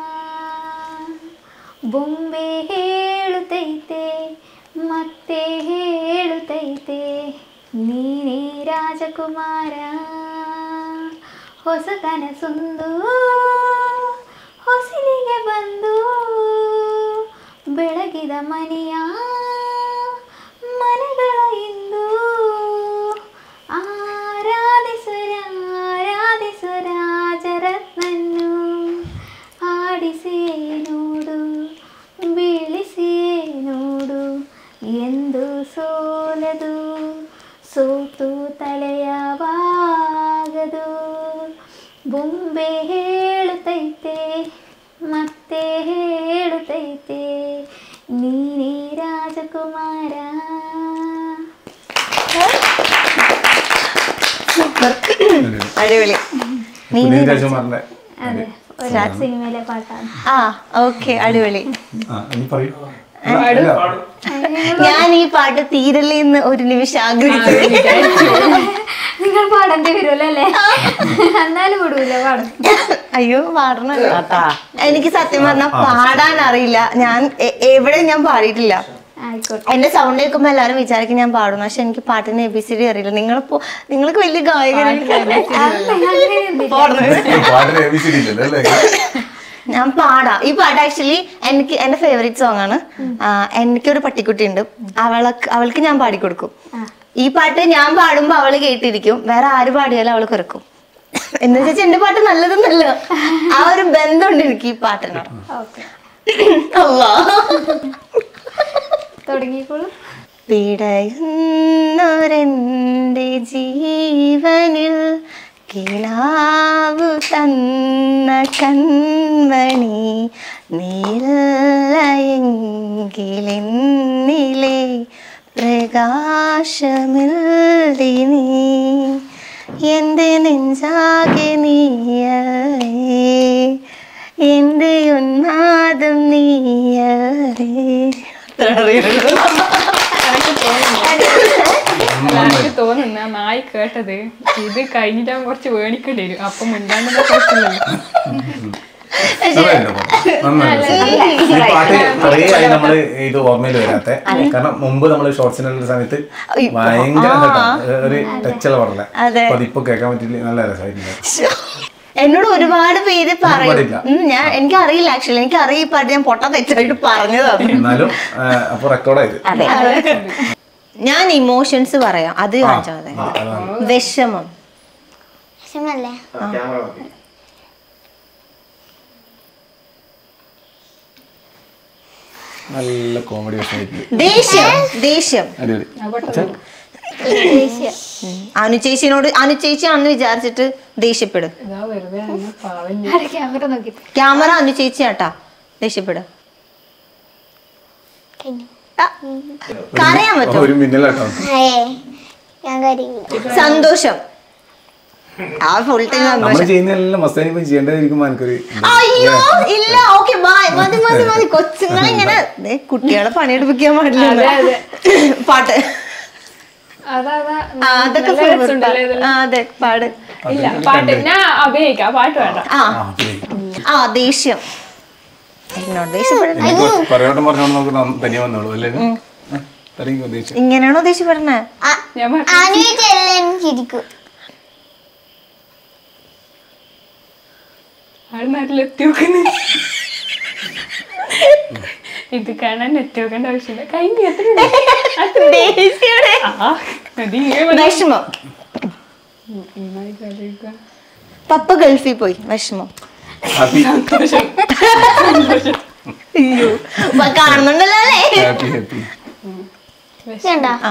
ಬೊಂಬೆ ಹೇಳುತ್ತೈತೆ ಮತ್ತೆ ಹೇಳುತ್ತೈತೆ ನೀನೇ ರಾಜಕುಮಾರ ಹೊಸ ಕನಸೊಂದು ಹೊಸಿಲಿಗೆ ಬಂದು ಬೆಳಗಿದ ಮನೆಯ ಮನೆಗಳ ಇಂದು ಆರಾಧಿಸುರ ಆರಾಧಿಸುರ ರಾಜರತ್ನನ್ನು ಆಡಿಸಿಯೇ ನೋಡು ಬೀಳಿಸಿಯೇ ನೋಡು ಎಂದು ಸೋಲದು ಸೋತು ತಲೆಯವಾಗದು ಬೊಂಬೆ ಹೇಳುತ್ತೈತೆ ಮತ್ತೆ ಹೇಳುತ್ತೈತೆ ನೀನೇ ರಾಜಕುಮಾರ അടിപൊളി പുതിയ രാജകുമാറിന്റെ അതെ ഒരു സിനിമയിലെ പാട്ടാണ് ആ ഓക്കെ അടിപൊളി ആ നീ പറയൂ അല്ല, ഞാൻ ഈ പാട്ട് തീരല്ലേ എന്ന് ഒരു നിമിഷം ആഗ്രഹിച്ചു നിങ്ങൾ പാടേണ്ടി വരുമല്ലോ അല്ലേ എന്നാലും വിടൂല പാടും അയ്യോ പാടണല്ലോ അതാ എനിക്ക് സത്യം പറഞ്ഞാൽ പാടാൻ അറിയില്ല ഞാൻ എ- എവിടെ ഞാൻ പാടിയിട്ടില്ല ആയിക്കോട്ടെ എന്റെ സൗണ്ട് കേൾക്കുമ്പോ എല്ലാരും വിചാരിക്കും ഞാൻ പാടുന്നു പക്ഷെ എനിക്ക് പാട്ടിന് എ ബി സി ഡി അറിയില്ല നിങ്ങളിപ്പോ നിങ്ങൾക്ക് വലിയ ഗായകരല്ലേ പാട്ടിന് ABCD ഇല്ലല്ലോ, അല്ലേ ഞാൻ പാടാം ഈ പാട്ട് ആക്ച്വലി എനിക്ക് എന്റെ ഫേവറേറ്റ് സോങ് ആണ് ആ, എനിക്കൊരു പട്ടിക്കുട്ടി ഉണ്ട് അവൾക്ക് അവൾക്ക് ഞാൻ പാടിക്കൊടുക്കും ഈ പാട്ട് ഞാൻ പാടുമ്പോ അവള് കേട്ടിരിക്കും വേറെ ആര് പാടിയാലും അവള് കുറക്കും എന്ന് വെച്ചാൽ എന്റെ പാട്ട് നല്ലതെന്നല്ല ആ ഒരു ബന്ധമുണ്ട് എനിക്ക് ഈ പാട്ടിനോട് ഓക്കെ അല്ലാ തുടങ്ങിക്കോളൂ പിടയുന്നൊരെൻ്റെ ജീവനിൽ കിനാവു തന്ന കൺമണി നീലയെങ്കിലെന്നിലെ പ്രകാശമില്ലി നീ എൻ്റെ നെഞ്ചാകെ നീയേ എൻ്റെ ഉന്മാദം നീയേ എനിക്ക് തോന്നുന്നു ആ നായി കേട്ടത് ഇത് കഴിഞ്ഞിട്ടാകുമ്പോ കുറച്ച് വേണിക്കേണ്ടി വരും അപ്പൊ മുണ്ടാണ്ടെന്ന കുഴപ്പമില്ലല്ലോ നന്നായിട്ടോ പാട്ട്. നന്നായി. ഈ പാട്ട് കുറേ ആയി നമ്മള് ഇത് ഓർമ്മയിൽ വരാത്തെ കാരണം മുമ്പ് നമ്മള് ഷോർട്സിനുള്ള സമയത്ത് ഭയങ്കര കേട്ടോ, ഒരു ടച്ചുള്ള പറഞ്ഞ അതെ. അപ്പൊ അതിപ്പോ കേൾക്കാൻ പറ്റില്ല നല്ല രസമായിട്ടുണ്ട് എന്നോട് ഒരുപാട് പേര് പറയും പാടില്ല. ഉം, ഞാൻ എനിക്ക് അറിയില്ല ആക്ച്വലി എനിക്ക് അറിയ ഈ പാട്ട് ഞാൻ പൊട്ട തെറ്റായിട്ട് പറഞ്ഞതാണ് എന്നാലും ആ, അപ്പൊ റെക്കോർഡായത് അതെ ഞാൻ ഇമോഷൻസ് പറയാം അത് കാണിച്ചാൽ മതി അതാണ് വിഷമം വിഷമല്ലേ നല്ല കോമഡി വിഷയമായിട്ട് ദേഷ്യം ദേഷ്യം അടിപൊളി ഉം. അനുചേച്ചിനോട് അനുചേച്ചി ആണെന്ന് വിചാരിച്ചിട്ട് ദേഷ്യപ്പെടും ഇതാ വെറുതെ അങ്ങനെ പാവം ക്യാമറ നോക്കി ക്യാമറ അനുചേച്ചി ആട്ടാ ദേഷ്യപ്പെടും കഴിഞ്ഞു കരയാൻ പറ്റും ഒരു മിന്നലാട്ടോ ഏ ഞാൻ കരയില്ല സന്തോഷം ആ ഫുൾ ടൈം നമ്മൾ സന്തോഷം ചെയ്യുന്നതെല്ലാം മസ്താനി ഇപ്പം ചെയ്യേണ്ടതായിരിക്കും എനിക്കൊരു ഇത്. അയ്യോ ഇല്ല ഓക്കെ മതി മതി മതി കൊച്ചുങ്ങളെ ഇങ്ങനെ ദേ, കുട്ടികളെ പണിയെടുപ്പിക്കാൻ പാടില്ല പാട്ട് അതാ അതാ ആ, അതൊക്കെ നല്ല full രസമുണ്ടല്ലേ വെറുപ്പാ. ഇതെല്ലാം? ആ അതെ പാട് ഇല്ല പാട്ട് ഞാൻ അഭിനയിക്കാം പാട്ട് വേണ്ട ആ ആ, അതെ. ആ ദേഷ്യം എന്നോട് ദേഷ്യപ്പെടണ്ട എനിക്ക് പറയോട്ടം പറഞ്ഞോണ്ട് നമുക്ക് നം- തനിയെ വന്നോളൂ അല്ലേ തനിക്ക് ഉദ്ദേശിച്ചു ഇങ്ങനെയാണോ ദേഷ്യപ്പെടുന്നത് ഞാൻ പാട്ട് അനുവദിച്ച് എല്ലാം ചിരിക്കും ആള് നാട്ടിലെത്തി നോക്കുന്നു ഇത് കാണാൻ നെറ്റ് നോക്കേണ്ട ആവശ്യമില്ല കഴിഞ്ഞ എത്ര ദേഷ്യയുടെ ആ അത് ഇങ്ങനെ മതി. വിഷമം നന്നായി കളിക്കുക. പപ്പ ഗൾഫിൽ പോയി വിഷമം ഹാപ്പി അയ്യോ അപ്പൊ കാണുന്നുണ്ടല്ലോ അല്ലേ ഹാപ്പി ഹാപ്പി കണ്ടോ ആ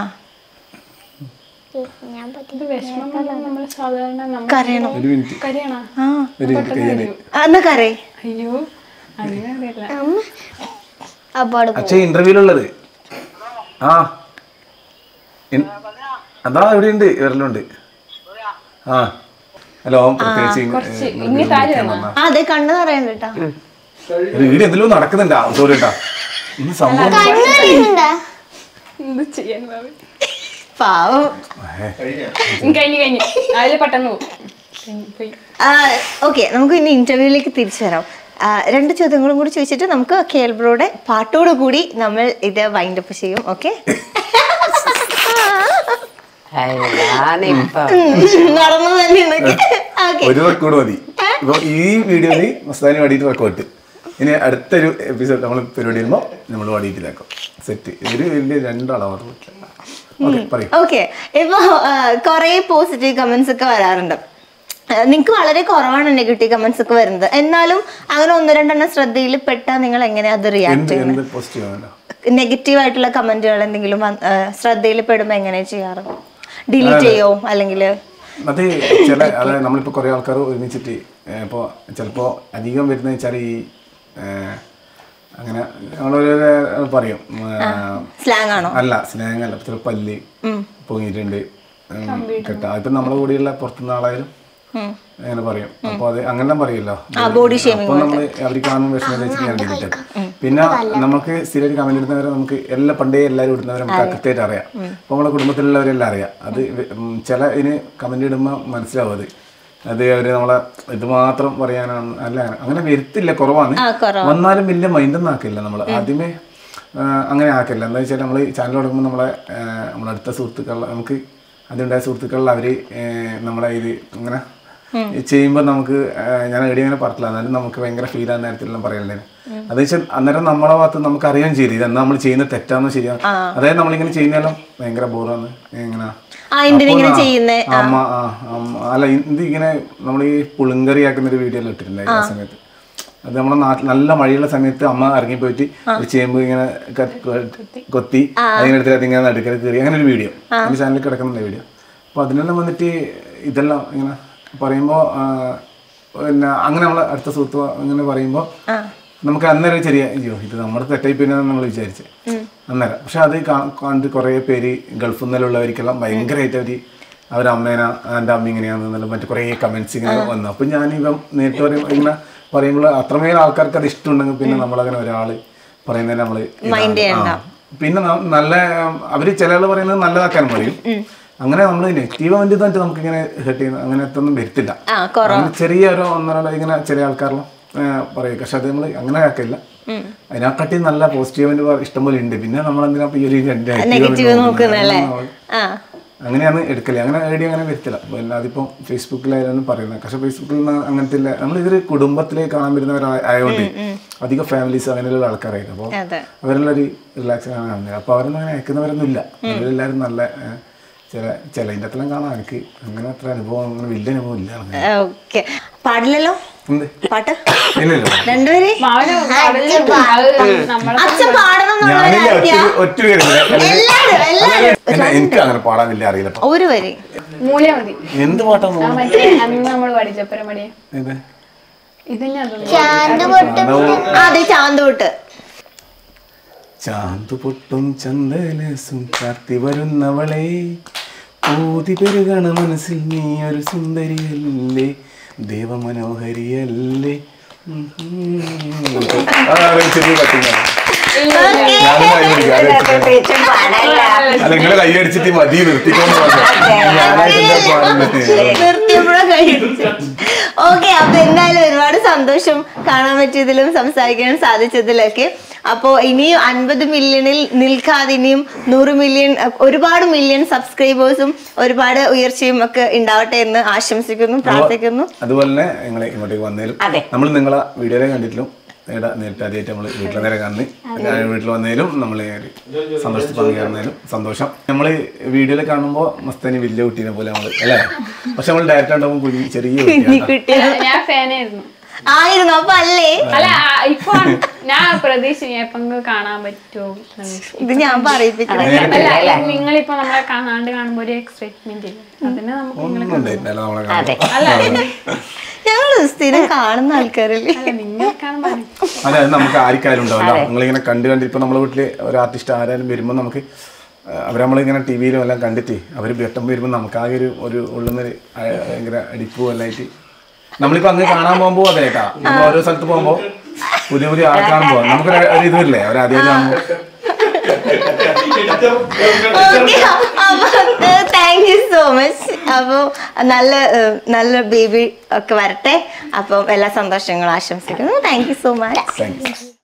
ഞാൻ പറ്റി ഇത് വിഷമം പറഞ്ഞാൽ നമ്മള് സാധാരണ നമ്മൾ കരയണം ഒരു മിനിറ്റ് കരയണ ആ ഒരു മിനിറ്റ് കഴിയാനേ ആ, എന്നാ കരേ അയ്യോ അങ്ങനെ അറിയില്ല അപ്പാട് അച്ഛ ഇന്റർവ്യൂലുള്ളത് ആ ഇൻ- അതാ ഇവിടെ ഉണ്ട് ഇവരിലുണ്ട് ആ ഹലോ പ്രത്യേകിച്ച് ഇങ്ങ- കുറച്ച് ഏ, ഇങ്ങ് താഴെ വന്നോ? ആ അതെ കണ്ണ് നിറയണ്ട കേട്ടാ ഒരു വീഡിയോ എന്തെല്ലോ നടക്കുന്നുണ്ടാ സോറി കേട്ടാ ഇന്ന് സംഭവം കണ്ണറിയുന്നുണ്ടാ എന്ത് ചെയ്യാൻ ഭാവി പാവം ഏ, കഴിഞ്ഞു കഴിഞ്ഞു അതില് പെട്ടെന്ന് പോകും കഴിഞ്ഞു, പോയി ഓക്കെ നമുക്ക് ഇനി ഇന്റർവ്യൂയിലേക്ക് തിരിച്ചു വരാം ആ, രണ്ട് ചോദ്യങ്ങളും കൂടി ചോദിച്ചിട്ട് നമുക്ക് കേൾബ്രോയുടെ പാട്ടോട് കൂടി നമ്മൾ ഇത് വൈൻഡപ്പ് ചെയ്യും ഓക്കെ ഞാനിപ്പോ നടന്നു തന്നെയാണ് ഓക്കെ ഒരു റെക്കോർഡ് മതി ഇപ്പൊ ഈ വീഡിയോയില് മസ്താനി പാടിയിട്ട് റെക്കോർഡ് ഇനി അടുത്തൊരു എപ്പിസോഡ് നമ്മൾ പരിപാടി വരുമ്പോൾ നമ്മൾ പാടിയിട്ടില്ലാക്കും സെറ്റ് ഇതൊരു വലിയ രണ്ടാളാണ് ഓക്കെ പറയും ഓക്കെ ഇപ്പൊ കുറെ പോസിറ്റീവ് കമന്റ്സ് ഒക്കെ വരാറുണ്ട് നിങ്ങൾക്ക് വളരെ കുറവാണ് നെഗറ്റീവ് കമന്റ്സ് ഒക്കെ വരുന്നത് എന്നാലും അങ്ങനെ ഒന്ന് രണ്ടെണ്ണം ശ്രദ്ധയിൽ പെട്ടാൽ നിങ്ങൾ എങ്ങനെയാ അത് റിയാക്ട് എന്ത് ചെയ്യുന്നത് എന്ത് പോസിറ്റീവ് ആണല്ലോ നെഗറ്റീവ് ആയിട്ടുള്ള കമന്റുകൾ എന്തെങ്കിലും ശ്രദ്ധയിൽ പെടുമ്പോ എങ്ങനെ ചെയ്യാറ് ഡിലീറ്റ് ചെയ്യോ അല്ലെങ്കിൽ അത് ചില അതായത് നമ്മളിപ്പോൾ കുറേ ആൾക്കാർ ഒരുമിച്ചിട്ട് ഇപ്പോൾ ചിലപ്പോൾ അധികം വരുന്നത് വെച്ചാൽ ഈ ഏ, അങ്ങനെ നമ്മളൊരു പറയും ഏ, സ്ലാങ് ആണോ അല്ല സ്നേഹം അല്ല ചില പല്ല് പൊങ്ങിയിട്ടുണ്ട് ഉം, കെട്ട ഇപ്പം നമ്മളെ കൂടെയുള്ള പുറത്തുനിന്ന് ആളായാലും അങ്ങനെ പറയും അപ്പൊ അത് അങ്ങനെ പറയുമല്ലോ body shaming അപ്പൊ നമ്മള് അവർ കാണുന്ന വിഷമം വെച്ചിട്ട് ഞാൻ ഡിലീറ്റ് പിന്നെ നമുക്ക് സ്ഥിരമായിട്ട് കമന്റ് ഇടുന്നവരെ നമുക്ക് എല്ലാ പണ്ടേ എല്ലാവരും ഇടുന്നവരെ നമുക്ക് കൃത്യമായിട്ട് അറിയാം അപ്പൊ നമ്മളെ കുടുംബത്തിലുള്ളവരെല്ലാം അറിയാം അത് വെ- ഉം, ചില ഇതിന് കമന്റ് ഇടുമ്പോൾ മനസ്സിലാവും അത് അത് അവര് നമ്മളെ ഇത് മാത്രം പറയാനാണ് അല്ല അങ്ങനെ വരുത്തില്ല കുറവാണ് ആ കുറവ് വന്നാലും വലിയ മൈൻഡൊന്നും ആക്കില്ല നമ്മൾ ആദ്യമേ ആ, അങ്ങനെ ആക്കില്ല എന്താ വെച്ചാൽ നമ്മൾ ചാനൽ തുടങ്ങുമ്പോൾ നമ്മളെ ആ, നമ്മളെ അടുത്ത സുഹൃത്തുക്കൾ നമുക്ക് അതുണ്ടായ സുഹൃത്തുക്കളിൽ അവർ നമ്മളെ ഇത് ഇങ്ങനെ ചെയ്യുമ്പോൾ നമുക്ക് ആ, ഞാൻ എവിടെ അങ്ങനെ പറഞ്ഞില്ല എന്നാലും നമുക്ക് ഭയങ്കര ഫീൽ ആകുന്ന നേരത്തിലെല്ലാം പറയല്ലേ അത് വെച്ചാൽ അന്നേരം നമ്മളെ ഭാഗത്ത് നമുക്ക് അറിയാൻ ചെയ്തു ഇതെന്നാ നമ്മൾ ചെയ്യുന്ന തെറ്റാന്നോ ശരിയാ അതായത് നമ്മളിങ്ങനെ ചെയ്യുന്നതെല്ലാം ഭയങ്കര ബോറാണ് എങ്ങനെ ആ എന്തിനാ ഇങ്ങനെ ചെയ്യുന്നേ അമ്മ ആ അമ്മ അല്ല ഇത് ഇങ്ങനെ നമ്മൾ ഈ പുളുങ്കറി ആക്കുന്ന ഒരു വീഡിയോ എല്ലാം ഇട്ടിട്ടുണ്ടായി ആ സമയത്ത് അത് നമ്മുടെ നാട്ടിൽ നല്ല മഴയുള്ള സമയത്ത് അമ്മ ഇറങ്ങി പോയിട്ട് ഒരു ചേമ്പ് ഇങ്ങനെ ക- കൊ- കൊത്തി അതിങ്ങനെ എടുത്തിട്ട് അതിങ്ങനെ നടുക്കൽ കയറി അങ്ങനെ ഒരു വീഡിയോ എന്റെ ചാനലിൽ കിടക്കുന്ന വീഡിയോ അപ്പൊ അതിനെല്ലാം വന്നിട്ട് ഇതെല്ലാം ഇങ്ങനെ പറയുമ്പോൾ പിന്നെ അങ്ങനെ നമ്മളെ അടുത്ത സുഹൃത്ത് ഇങ്ങനെ പറയുമ്പോൾ നമുക്ക് അന്നേരം ചെറിയ അയ്യോ ഇത് നമ്മുടെ തെറ്റായി പിന്നെ നമ്മൾ വിചാരിച്ചു അന്നേരം പക്ഷെ അത് കാ- കണ്ട് കുറേ പേര് ഗൾഫിൽ നിന്നുള്ളവർക്കെല്ലാം ഭയങ്കരമായിട്ട് അവര് അവരുടെ അമ്മേന എൻ്റെ അമ്മ ഇങ്ങനെയാണെന്നുള്ള മറ്റു കുറേ കമന്റ്സ് ഇങ്ങനെ വന്നു അപ്പം ഞാൻ ഇവ നേരിട്ട് പറയും ഇങ്ങനെ പറയുമ്പോൾ അത്രമേൽ ആൾക്കാർക്ക് അത് ഇഷ്ടമുണ്ടെങ്കിൽ പിന്നെ നമ്മളങ്ങനെ ഒരാൾ പറയുന്നതിന് നമ്മൾ Mind ചെയ്യണ്ട. പിന്നെ ന- നല്ല അവര് ചില ആൾ പറയുന്നത് നല്ലതാക്കാനും പറയും അങ്ങനെ നമ്മൾ നെഗറ്റീവ് കമന്റ് തന്നിട്ട് നമുക്ക് ഇങ്ങനെ ഹെർട്ട് ചെയ്യുന്ന അങ്ങനത്തെ ഒന്നും വരുത്തില്ല ആ കുറവ് അങ്ങനെ ചെറിയ ഒരു ഒന്നര ഇങ്ങനെ ചില ആൾക്കാരെല്ലാം പറയും പക്ഷെ അത് നമ്മൾ അങ്ങനെ ആക്കില്ല അതിനെക്കാട്ടി നല്ല പോസിറ്റീവ് ഇഷ്ടംപോലെ ഉണ്ട് പിന്നെ നമ്മൾ എന്തിനാ ഇപ്പൊ ഈ ഒരു നെഗറ്റീവ് നോക്കുന്നല്ലേ ആ അങ്ങനെയാണ് എടുക്കല് അങ്ങനെ ഐഡി അങ്ങനെ വരത്തില്ല പിന്നെ അതിപ്പം ഫേസ്ബുക്കിലായാലും പറയുന്നത് പക്ഷെ ഫേസ്ബുക്കിൽ നിന്ന് അങ്ങനത്തെ ഇല്ല നമ്മൾ ഇതൊരു കുടുംബത്തിലേക്ക് കാണാൻ വരുന്നവരായതുകൊണ്ട് അധികം ഫാമിലീസ് അങ്ങനെയുള്ള ആൾക്കാരായിരുന്നു അപ്പോൾ അതെ അവരെല്ലാം ഒരു റിലാക്സ് ആണ് കാണുന്നത് അപ്പോൾ അവരൊന്നും അങ്ങനെ അയക്കുന്നവരൊന്നും ഇല്ല അവരെല്ലാവരും നല്ല ഏ, ചില ചില ഇതിൻ്റെ അത്രയും കാണാം എനിക്ക് അങ്ങനെ അത്ര അനുഭവം അങ്ങനെ വലിയ അനുഭവം ഇല്ല അങ്ങനെ. ഓക്കെ പാടില്ലല്ലോ എന്ത് പാട്ട് ഇല്ലല്ലോ രണ്ടുപേര് മാവന് പാടല് അത് നമ്മളെ അച്ഛൻ പാടണം എന്നുള്ള ഞാനില്ല ഒറ്റ ആഗ്രഹം. ഒറ്റ പേരില്ല എല്ലാരും എല്ലാരും എനിക്ക് അങ്ങനെ പാടാൻ വലിയ അറിയില്ല ഇപ്പൊ. ഒരു വരി മൂല മതി എന്ത് പാട്ടാണ് ആ മറ്റേ അന്ന് നമ്മൾ പഠിച്ചപ്പരം മടിയെ ഇത് ഇത് ഞാൻ തോന്നുന്നു ചാണ്ട് പൊട്ടും ആ, അതെ ചാന്തോട്ട് ചാന്തു പൊട്ടും ചന്ദനസും ചാർത്തി വരുന്നവളെ ഊതി പെരുകണ മനസ്സിൽ നീ ഒരു സുന്ദരിയല്ലേ ദേവമനോഹരിയല്ലേ ഉം ഉം. ആ, ഒരു ചെറിയ കട്ടിങ് ആണ്. ഞാനും കൈ പിടിക്കാം, അത് വെച്ചിട്ട്. പ്രത്യേകിച്ചും പാടല്ല അല്ല നിങ്ങളെ കൈ അടിച്ചിട്ട് മതി നിർത്തിക്കോന്ന് പറഞ്ഞു ഞാനായിട്ട് എന്താ പാടുന്നത് നിർത്തിയപ്പോഴാ കഴിച്ചു ഓക്കെ അപ്പൊ എന്തായാലും ഒരുപാട് സന്തോഷം കാണാൻ പറ്റിയതിലും സംസാരിക്കാൻ സാധിച്ചതിലൊക്കെ അപ്പോൾ ഇനിയും അൻപത് മില്യണിൽ നിൽക്കാതെ ഇനിയും നൂറ് മില്യൺ ഒരുപാട് മില്യൺ സബ്സ്ക്രൈബേഴ്സും ഒരുപാട് ഉയർച്ചയും ഒക്കെ ഉണ്ടാവട്ടെ എന്ന് ആശംസിക്കുന്നു പ്രാർത്ഥിക്കുന്നു അതുപോലെ തന്നെ നിങ്ങൾ ഇങ്ങോട്ടേക്ക് വന്നതിലും അതെ. നമ്മൾ നിങ്ങളെ വീഡിയോയിലെ കണ്ടിട്ടിലും ഇവിടെ നേരിട്ട് ആദ്യമായിട്ട് നമ്മൾ വീട്ടിൽ നേരെ കാണുന്നത് ഞാൻ വീട്ടിൽ വന്നതിലും നമ്മൾ സന്തോഷത്തിൽ പങ്കുചേർന്നതിലും സന്തോഷം നമ്മൾ വീഡിയോയിൽ കാണുമ്പോൾ മസ്താനി വലിയ കുട്ടീനെ പോലെ നമ്മൾ അല്ലേ പക്ഷെ നമ്മൾ ഡയറക്റ്റ് ഉണ്ടാകുമ്പോൾ കുഞ്ഞി ചെറിയ കുട്ടിയാണ് കുട്ടികൾ ഞാൻ ഫാനായിരുന്നു ആയിരുന്നു അപ്പൊ അല്ലേ അല്ല ആ, ഇപ്പൊ ഞാൻ പ്രതീക്ഷിച്ചു എപ്പം കാണാൻ പറ്റുമോ എന്ന്. ഇത് ഞാൻ പറയിപ്പിക്കണം അല്ല നിങ്ങളിപ്പോ നമ്മളെ കാണാണ്ട് കാണുമ്പോ ഒരു എക്സൈറ്റ്മെന്റ് ഇല്ല അതിന് നമുക്ക് നിങ്ങളെ ഒന്നും ഉണ്ടായിട്ടില്ല നമ്മളെ അതെ കാണുമ്പോൾ അല്ല ഞങ്ങൾ സ്ഥിരം കാണുന്ന ആൾക്കാരല്ലേ അല്ല നിങ്ങൾ കാണുമ്പോ അതെ അത് നമുക്ക് ആർക്കായാലും ഉണ്ടാവില്ല നിങ്ങളിങ്ങനെ കണ്ട് കണ്ട് ഇപ്പൊ നമ്മളെ വീട്ടില് ഒരു ആർട്ടിസ്റ്റ് ആരായാലും വരുമ്പോൾ നമുക്ക് അവർ നമ്മളിങ്ങനെ ടി വിയിലും എല്ലാം കണ്ടിട്ട് അവർ വെട്ടം വരുമ്പോൾ നമുക്ക് ആകെ ഒരു ഒരു ഉള്ളുന്നൊരു ആ- ഭയങ്കര അടിപ്പും എല്ലാം ആയിട്ട് നമ്മളിപ്പോ അങ്ങ് കാണാൻ പോകുമ്പോ അതെ കേട്ടാ നമ്മൾ ഓരോ സ്ഥലത്ത് പോകുമ്പോ പുതിയ പുതിയ ആൾ കാണുമ്പോ നമുക്കൊരു ഒരു ഇത് വരില്ലേ അവർ ആദ്യം കാണുമ്പോൾ ഓക്കെ അപ്പൊ താങ്ക് യു സോ മച്ച് അപ്പോൾ നല്ല ഏഹ്, നല്ല ബേബി ഒക്കെ വരട്ടെ അപ്പം എല്ലാ സന്തോഷങ്ങളും ആശംസിക്കുന്നു thank you so much thank U